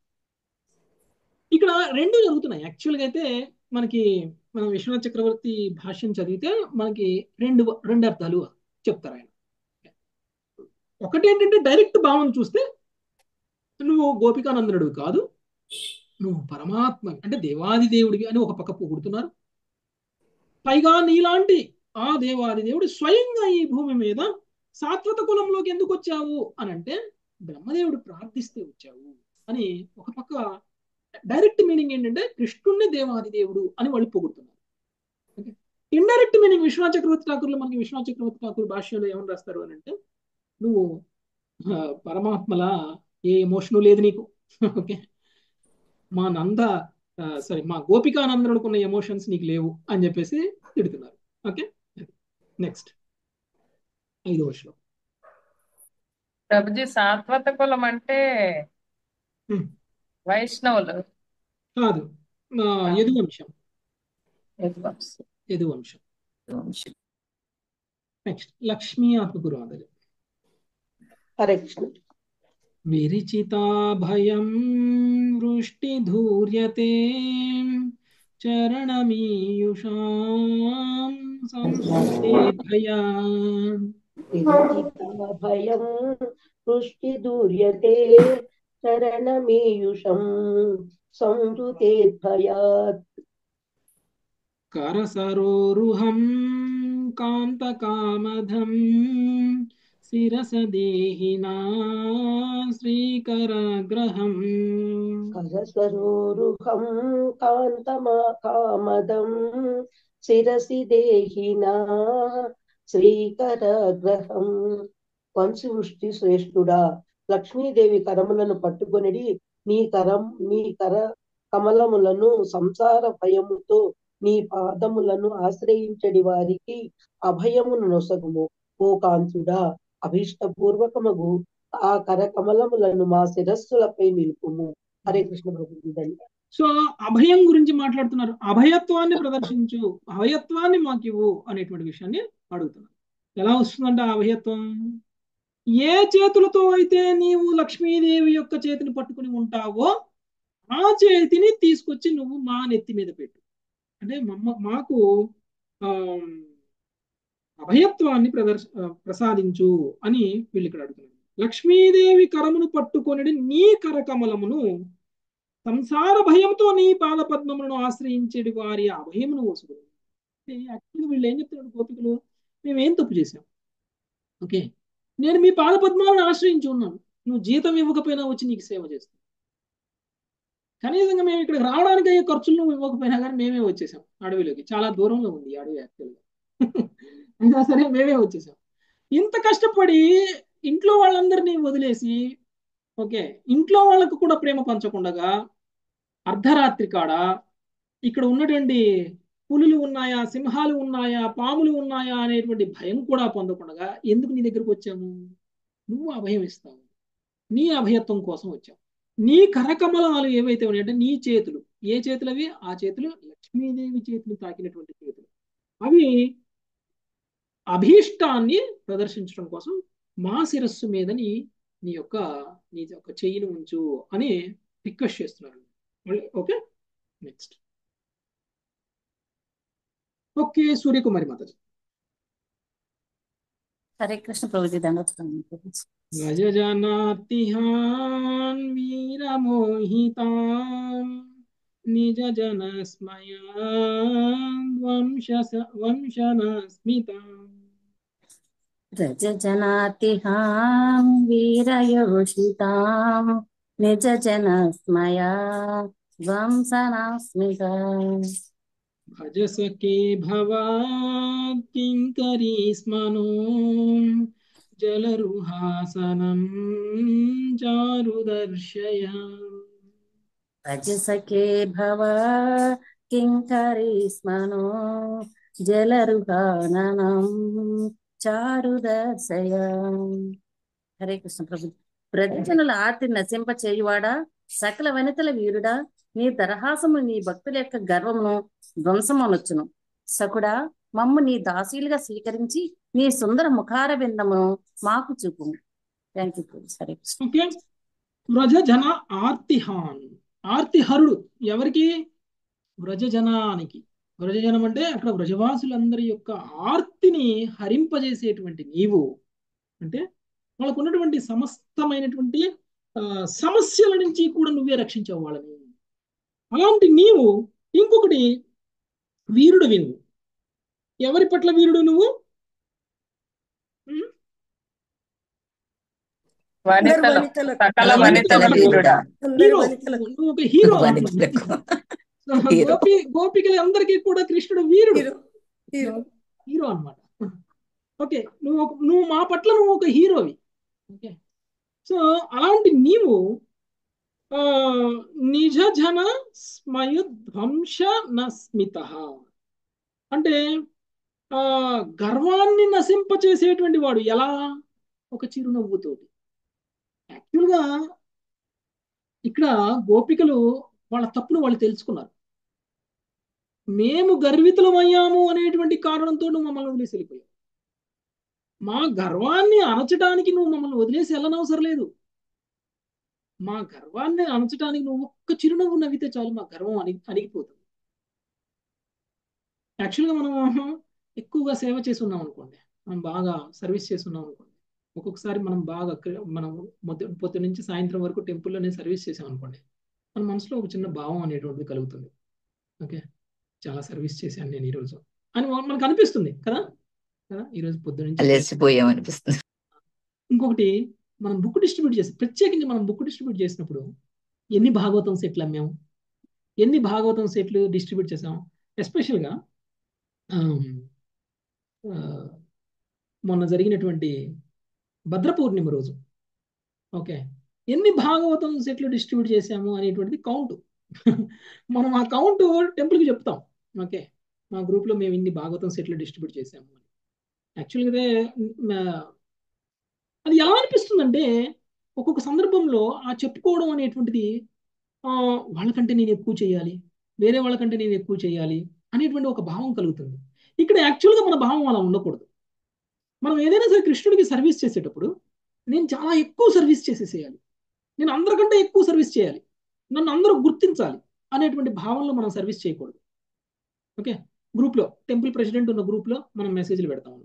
ఇక్కడ రెండు జరుగుతున్నాయి యాక్చువల్గా అయితే మనకి మనం విశ్వనాథ్ చక్రవర్తి భాష్యం చదివితే మనకి రెండు రెండు అర్థాలు చెప్తారు ఆయన ఒకటి ఏంటంటే డైరెక్ట్ భావం చూస్తే నువ్వు గోపికానందనుడు కాదు నువ్వు పరమాత్మ అంటే దేవాది దేవుడివి అని ఒక పక్క పొగుడుతున్నారు పైగా నీలాంటి ఆ దేవాది దేవుడు స్వయంగా ఈ భూమి మీద సాత్వత కులంలోకి ఎందుకు వచ్చావు అని అంటే బ్రహ్మదేవుడు ప్రార్థిస్తే వచ్చావు అని ఒక పక్క డైరెక్ట్ మీనింగ్ ఏంటంటే కృష్ణుణ్ణి దేవాది దేవుడు అని వాళ్ళు పొగుడుతున్నారు okay indirect meaning Vishwanath Chakravarthy ఠాకూర్లు మనకి విశ్వనాథ్ చక్రవర్తి ఠాకూర్ భాష్యంలో ఏమని రాస్తారు అని అంటే నువ్వు ఆ, పరమాత్మలా ఏ ఎమోషను లేదు నీకు ఓకే మా నంద సారీ మా గోపికానందనుడికి ఉన్న ఎమోషన్స్ నీకు లేవు అని చెప్పేసి తిడుతున్నారు ఓకే నెక్స్ట్ ఐదో శ్లోకం ప్రభుజీ సాత్వత కులం అంటే హ్మ్. వైష్ణవులు కాదు ఆ, యదువంశం యదువంశం. యదువంశం నెక్స్ట్ లక్ష్మీ ఆత్మగురువాదలు హరే కృష్ణ విరిచితా భయం వృష్టిధూర్యతే చరణమీయుషాం సంస్కృతే భయా భయం వృష్టి దూర్యతే చరణమీయుషం సంహృతే భయాత్ కరసరోరుహం కాంతకామధం శిరస దేహినా శ్రీకరగ్రహం కరసరోరుహం కాంతమా కామదం శిరసి దేహినా శ్రీకరగ్రహం వంశవృష్టి శ్రేష్ఠుడా లక్ష్మీదేవి కరములను పట్టుకొనిడి నీ కరం నీ కర కమలములను సంసార భయముతో నీ పాదములను ఆశ్రయించడి వారికి అభయమును నొసగుము ఓ కాంతుడా అభీష్టపూర్వకమగు ఆ కరకమలములను మా శిరస్సులపై నిలుపుము హరే కృష్ణ ప్రభు ధన్యవాదాలు. సో అభయం గురించి మాట్లాడుతున్నారు అభయత్వాన్ని ప్రదర్శించు అభయత్వాన్ని మాకు ఇవ్వు అనేటువంటి విషయాన్ని అడుగుతున్నారు ఎలా వస్తుందంట ఆ అభయత్వం ఏ చేతులతో అయితే నీవు లక్ష్మీదేవి యొక్క చేతిని పట్టుకుని ఉంటావో ఆ చేతిని తీసుకొచ్చి నువ్వు మా నెత్తి మీద పెట్టు అంటే మమ్మ మాకు ఆ అభయత్వాన్ని ప్రదర్శ ఆ, ప్రసాదించు అని వీళ్ళు ఇక్కడ అడుగుతున్నారు లక్ష్మీదేవి కరమును పట్టుకొనిడి నీ కరకమలమును సంసార భయంతో నీ పాద పద్మములను ఆశ్రయించేది వారి అభయమును వసుడు యాక్చువల్గా వీళ్ళు ఏం చెప్తున్నారు గోపికలు మేము ఏం తప్పు చేశాం ఓకే నేను మీ పాద పద్మాలను ఆశ్రయించి ఉన్నాను నువ్వు జీతం ఇవ్వకపోయినా వచ్చి నీకు సేవ చేస్తాను కనీసంగా మేము ఇక్కడికి రావడానికి అయ్యే ఖర్చులు నువ్వు ఇవ్వకపోయినా కానీ మేమే వచ్చేసాం అడవిలోకి చాలా దూరంలో ఉంది ఈ అడవి యాక్చువల్గా అయినా సరే మేమే వచ్చేసాం ఇంత కష్టపడి ఇంట్లో వాళ్ళందరినీ వదిలేసి ఓకే ఇంట్లో వాళ్ళకు కూడా ప్రేమ పంచకుండగా అర్ధరాత్రి కాడ ఇక్కడ ఉన్నటువంటి పులులు ఉన్నాయా సింహాలు ఉన్నాయా పాములు ఉన్నాయా అనేటువంటి భయం కూడా పొందకుండా ఎందుకు నీ దగ్గరకు వచ్చాము నువ్వు అభయం ఇస్తావు నీ అభయత్వం కోసం వచ్చావు నీ కరకమలాలు ఏవైతే ఉన్నాయంటే నీ చేతులు ఏ చేతులు అవి ఆ చేతులు లక్ష్మీదేవి చేతులు తాకినటువంటి చేతులు అవి అభీష్టాన్ని ప్రదర్శించడం కోసం మా శిరస్సు మీద నీ నీ యొక్క నీ యొక్క చెయ్యిని ఉంచు అని రిక్వెస్ట్ చేస్తున్నారు మళ్ళీ okay next okay Suryakumari Mataji Hare Krishna Prabhuji దండోత్సవం గజజనార్తిహాన్ వీరమోహితాం నిజ జన వంశ వంశనస్మితాం రజజనాతిహాం వీరయోషితాం నిజ జన స్మయా వంశనాస్మిత భజ సఖే భవాత్ కింకరీ స్మనో జలరుహాసనం చారుదర్శయ భజ సఖే భవ కింకరీ స్మనో జలరుహాననం చారుదర్శయ హరే కృష్ణ ప్రభు ప్రతిజనుల ఆర్తి నశింప చేయువాడా సకల వనితల వీరుడా నీ దరహాసము నీ భక్తుల యొక్క గర్వమును ధ్వంసమనొచ్చును సకుడా మమ్ము నీ దాసీలుగా స్వీకరించి నీ సుందర ముఖార విందమును మాకు చూపు thank you Hare Krishna okay వ్రజ జన ఆర్తిహాన్ ఆర్తిహరుడు ఎవరికి వ్రజజనానికి వ్రజజనం అంటే అక్కడ వ్రజవాసులందరి యొక్క ఆర్తిని హరింపజేసేటువంటి నీవు అంటే వాళ్ళకు ఉన్నటువంటి సమస్తమైనటువంటి ఆ, సమస్యల నుంచి కూడా నువ్వే రక్షించావు వాళ్ళని అలాంటి నీవు ఇంకొకటి వీరుడు విను ఎవరి పట్ల వీరుడు నువ్వు ఉం? వనితలు వనితలకు సకల వనితల వనితల వీరుడా అందరి హీరో వనితలకు నువ్వు ఒక హీరో వనితలకు సో హీరో గోపి గోపికలందరికీ కూడా కృష్ణుడు వీరుడు హీరో హీరో హీరో అన్నమాట ఓకే నువ్వు ఒక- నువ్వు మా పట్ల నువ్వు ఒక హీరోవి ఓకే సో అలాంటి నీవు ఆ, నిజ జన స్మయుధ్వంస నస్మిత అంటే ఆ గర్వాన్ని నశింపచేసేటువంటి వాడు ఎలా ఒక చిరునవ్వుతోటి యాక్చువల్గా ఇక్కడ గోపికలు వాళ్ళ తప్పును వాళ్ళు తెలుసుకున్నారు మేము గర్వితులమయ్యాము అనేటువంటి కారణంతో నువ్వు మమ్మల్ని వదిలేసి వెళ్ళిపోయావు మా గర్వాన్ని అణచడానికి నువ్వు మమ్మల్ని వదిలేసి వెళ్ళనవసరం లేదు మా గర్వాన్ని అణచడానికి నువ్వు ఒక్క చిరునవ్వు నవ్వితే చాలు మా గర్వం అణి అణిగిపోతుంది యాక్చువల్గా మనం ఎక్కువగా సేవ చేసి ఉన్నాం అనుకోండి మనం బాగా సర్వీస్ చేసి ఉన్నాం అనుకోండి ఒక్కొక్కసారి మనం బాగా క్రి- మనం మొదటి పొద్దు నుంచి సాయంత్రం వరకు టెంపుల్లోనే సర్వీస్ చేసాం అనుకోండి మన మనసులో ఒక చిన్న భావం అనేటువంటిది కలుగుతుంది ఓకే చాలా సర్వీస్ చేశాను నేను ఈరోజు అని మనకు అనిపిస్తుంది కదా కదా ఈరోజు పొద్దు నుంచి అలసిపోయాం అనిపిస్తుంది ఇంకొకటి మనం బుక్ డిస్ట్రిబ్యూట్ చేసి ప్రత్యేకించి మనం బుక్ డిస్ట్రిబ్యూట్ చేసినప్పుడు ఎన్ని భాగవతం సెట్లు అమ్మాము ఎన్ని భాగవతం సెట్లు డిస్ట్రిబ్యూట్ చేసాం ఎస్పెషల్గా మొన్న జరిగినటువంటి భద్ర పూర్ణిమ రోజు ఓకే ఎన్ని భాగవతం సెట్లు డిస్ట్రిబ్యూట్ చేశాము అనేటువంటిది కౌంట్ మనం ఆ కౌంట్ టెంపుల్కి చెప్తాం ఓకే మా గ్రూప్లో మేము ఇన్ని భాగవతం సెట్లు డిస్ట్రిబ్యూట్ చేశాము అని యాక్చువల్గా అదే అది ఎలా అనిపిస్తుందంటే ఒక్కొక్క సందర్భంలో ఆ చెప్పుకోవడం అనేటువంటిది వాళ్ళకంటే నేను ఎక్కువ చేయాలి వేరే వాళ్ళకంటే నేను ఎక్కువ చేయాలి అనేటువంటి ఒక భావం కలుగుతుంది ఇక్కడ యాక్చువల్గా మన భావం అలా ఉండకూడదు మనం ఏదైనా సరే కృష్ణుడికి సర్వీస్ చేసేటప్పుడు నేను చాలా ఎక్కువ సర్వీస్ చేసేసేయాలి నేను అందరికంటే ఎక్కువ సర్వీస్ చేయాలి నన్ను అందరూ గుర్తించాలి అనేటువంటి భావనలో మనం సర్వీస్ చేయకూడదు ఓకే గ్రూప్లో టెంపుల్ ప్రెసిడెంట్ ఉన్న గ్రూప్లో మనం మెసేజ్లు పెడతాం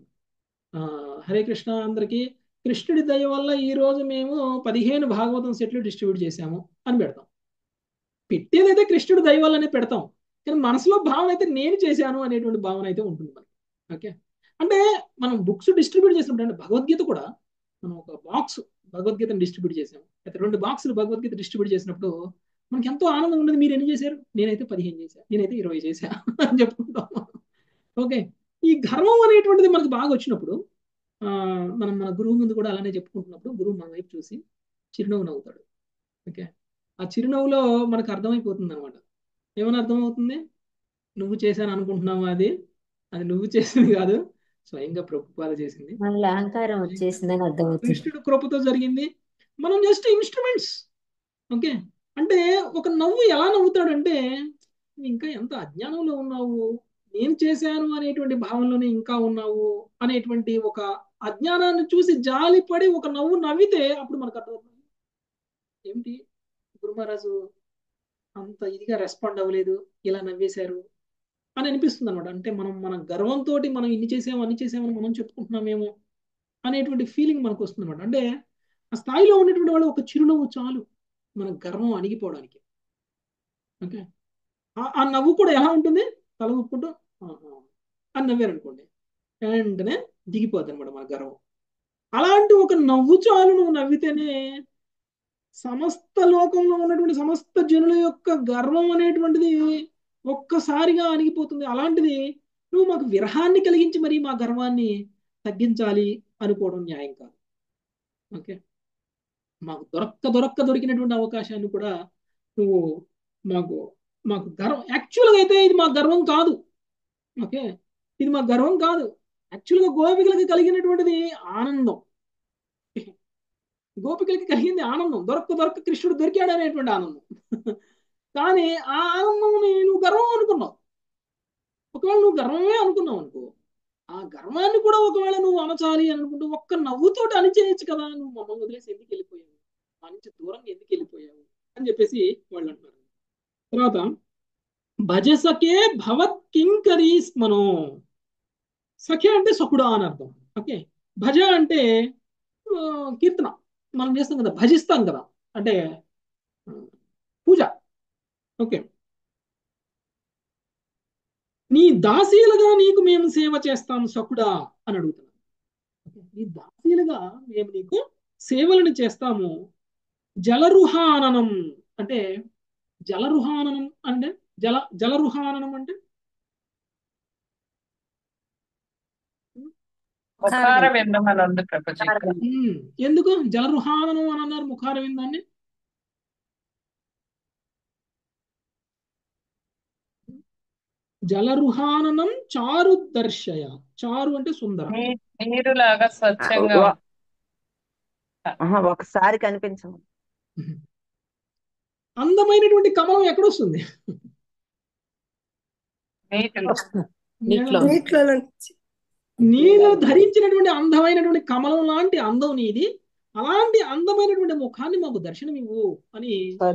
హరే కృష్ణ అందరికీ కృష్ణుడి దయ వల్ల ఈ రోజు మేము పదిహేను భాగవతం సెట్లు డిస్ట్రిబ్యూట్ చేశాము అని పెడతాం పెట్టేదైతే కృష్ణుడి దయ వల్లనే పెడతాం కానీ మనసులో భావన అయితే నేను చేశాను అనేటువంటి భావన అయితే ఉంటుంది మనకి ఓకే అంటే మనం బుక్స్ డిస్ట్రిబ్యూట్ చేసినప్పుడు అంటే భగవద్గీత కూడా మనం ఒక బాక్స్ భగవద్గీతను డిస్ట్రిబ్యూట్ చేసాం అయితే రెండు బాక్సులు భగవద్గీత డిస్ట్రిబ్యూట్ చేసినప్పుడు మనకి ఎంతో ఆనందం ఉన్నది మీరు ఎన్ని చేశారు నేనైతే పదిహేను చేశా నేనైతే ఇరవై చేశా అని చెప్పుకుంటాం ఓకే ఈ గర్వం అనేటువంటిది మనకు బాగా వచ్చినప్పుడు మనం మన గురువు ముందు కూడా అలానే చెప్పుకుంటున్నప్పుడు గురువు మన వైపు చూసి చిరునవ్వు నవ్వుతాడు ఓకే ఆ చిరునవ్వులో మనకు అర్థమైపోతుంది అనమాట ఏమని అర్థమవుతుంది నువ్వు చేశాను అనుకుంటున్నావు అది అది నువ్వు చేసింది కాదు స్వయంగా ప్రభుపాద చేసింది మనలో అహంకారం వచ్చేసిందని అర్థమవుతుంది కృష్ణుడు కృపతో జరిగింది మనం జస్ట్ ఇన్స్ట్రుమెంట్స్ ఓకే అంటే ఒక నవ్వు ఎలా నవ్వుతాడంటే ఇంకా ఎంత అజ్ఞానంలో ఉన్నావు నేను చేశాను అనేటువంటి భావనలోనే ఇంకా ఉన్నావు అనేటువంటి ఒక అజ్ఞానాన్ని చూసి జాలిపడి ఒక నవ్వు నవ్వితే అప్పుడు మనకు అర్థమవుతుంది ఏమిటి గురుమహారాజు అంత ఇదిగా రెస్పాండ్ అవ్వలేదు ఇలా నవ్వేశారు అని అనిపిస్తుంది అనమాట అంటే మనం మన గర్వంతో మనం ఇన్ని చేసాము అన్ని చేసామని మనం చెప్పుకుంటున్నామేమో అనేటువంటి ఫీలింగ్ మనకు వస్తుంది అనమాట అంటే ఆ స్థాయిలో ఉన్నటువంటి వాళ్ళు ఒక చిరునవ్వు చాలు మన గర్వం అణిగిపోవడానికి ఓకే ఆ నవ్వు కూడా ఎలా ఉంటుంది తల ఊపుకుంటూ అని నవ్వారు అనుకోండి వెంటనే దిగిపోద్ది అనమాట మన గర్వం అలాంటి ఒక నవ్వు చాలు నువ్వు నవ్వితేనే సమస్త లోకంలో ఉన్నటువంటి సమస్త జనుల యొక్క గర్వం అనేటువంటిది ఒక్కసారిగా అణిగిపోతుంది అలాంటిది నువ్వు మాకు విరహాన్ని కలిగించి మరి మా గర్వాన్ని తగ్గించాలి అనుకోవడం న్యాయం కాదు ఓకే మాకు దొరక్క దొరక్క దొరికినటువంటి అవకాశాన్ని కూడా నువ్వు మాకు మాకు గర్వం యాక్చువల్గా అయితే ఇది మా గర్వం కాదు ఓకే ఇది మా గర్వం కాదు యాక్చువల్గా గోపికలకి కలిగినటువంటిది ఆనందం గోపికలకి కలిగింది ఆనందం దొరక్క దొరక్క కృష్ణుడు దొరికాడు అనేటువంటి ఆనందం కానీ ఆ ఆనందం నువ్వు గర్వం అనుకున్నావు ఒకవేళ నువ్వు గర్వమే అనుకున్నావు అనుకో ఆ గర్వాన్ని కూడా ఒకవేళ నువ్వు అనచాలి అనుకుంటూ ఒక్క నవ్వుతోటి అణిచేయచ్చు కదా నువ్వు మమ్మల్ని వదిలేసి ఎందుకు వెళ్ళిపోయావు మా నుంచి దూరంగా ఎందుకు వెళ్ళిపోయావు అని చెప్పేసి వాళ్ళు అంటున్నారు తర్వాత భజసకే భవత్ కింకరీ స్మనో సఖే అంటే సకుడా అని అర్థం ఓకే భజ అంటే కీర్తన మనం చేస్తాం కదా భజిస్తాం కదా అంటే పూజ ఓకే నీ దాసీలుగా నీకు మేము సేవ చేస్తాం సకుడా అని అడుగుతున్నాం నీ దాసీలుగా మేము నీకు సేవలను చేస్తాము జలరుహాననం అంటే జలరుహాననం అంటే జల జలరుహాననం అంటే ముఖార విందం అని ఉంది ప్రభుజీ ఎందుకు జలరుహాననం అని అన్నారు ముఖార విందాన్ని జలరుహాననం చారు దర్శయ చారు అంటే సుందరం నీరులాగా స్వచ్ఛంగా ఒకసారి కనిపించము అందమైనటువంటి కమలం ఎక్కడొస్తుంది నీళ్ళు ధరించినటువంటి అందమైనటువంటి కమలం లాంటి అందం నీది అలాంటి అందమైనటువంటి ముఖాన్ని మాకు దర్శనం ఇవ్వు అని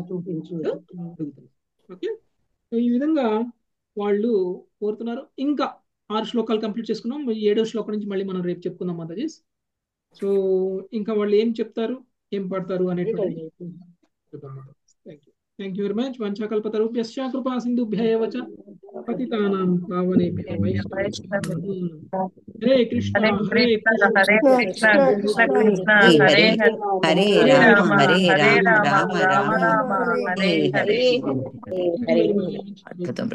ఓకే ఈ విధంగా వాళ్ళు కోరుతున్నారు ఇంకా ఆరు శ్లోకాలు కంప్లీట్ చేసుకున్నాం ఏడో శ్లోకం నుంచి మళ్ళీ మనం రేపు చెప్పుకుందాం మాతాజీస్ సో ఇంకా వాళ్ళు ఏం చెప్తారు ఏం పడతారు అనేటువంటి thank you thank you very much వంచకల్పతరుభ్యశ్చ కృపా సింధుభ్య పతితానాం పావనేభ్యో వైష్ణవేభ్యో నమో నమః. Hare Krishna Hare Hare Krishna Hare Krishna Krishna Krishna Hare Hare Hare Hare Hare Hare Rama Rama Hare Hare Rama Rama Rama Rama Rama Rama Hare Hare Hare Hare Hare Thank you very much. అద్భుతం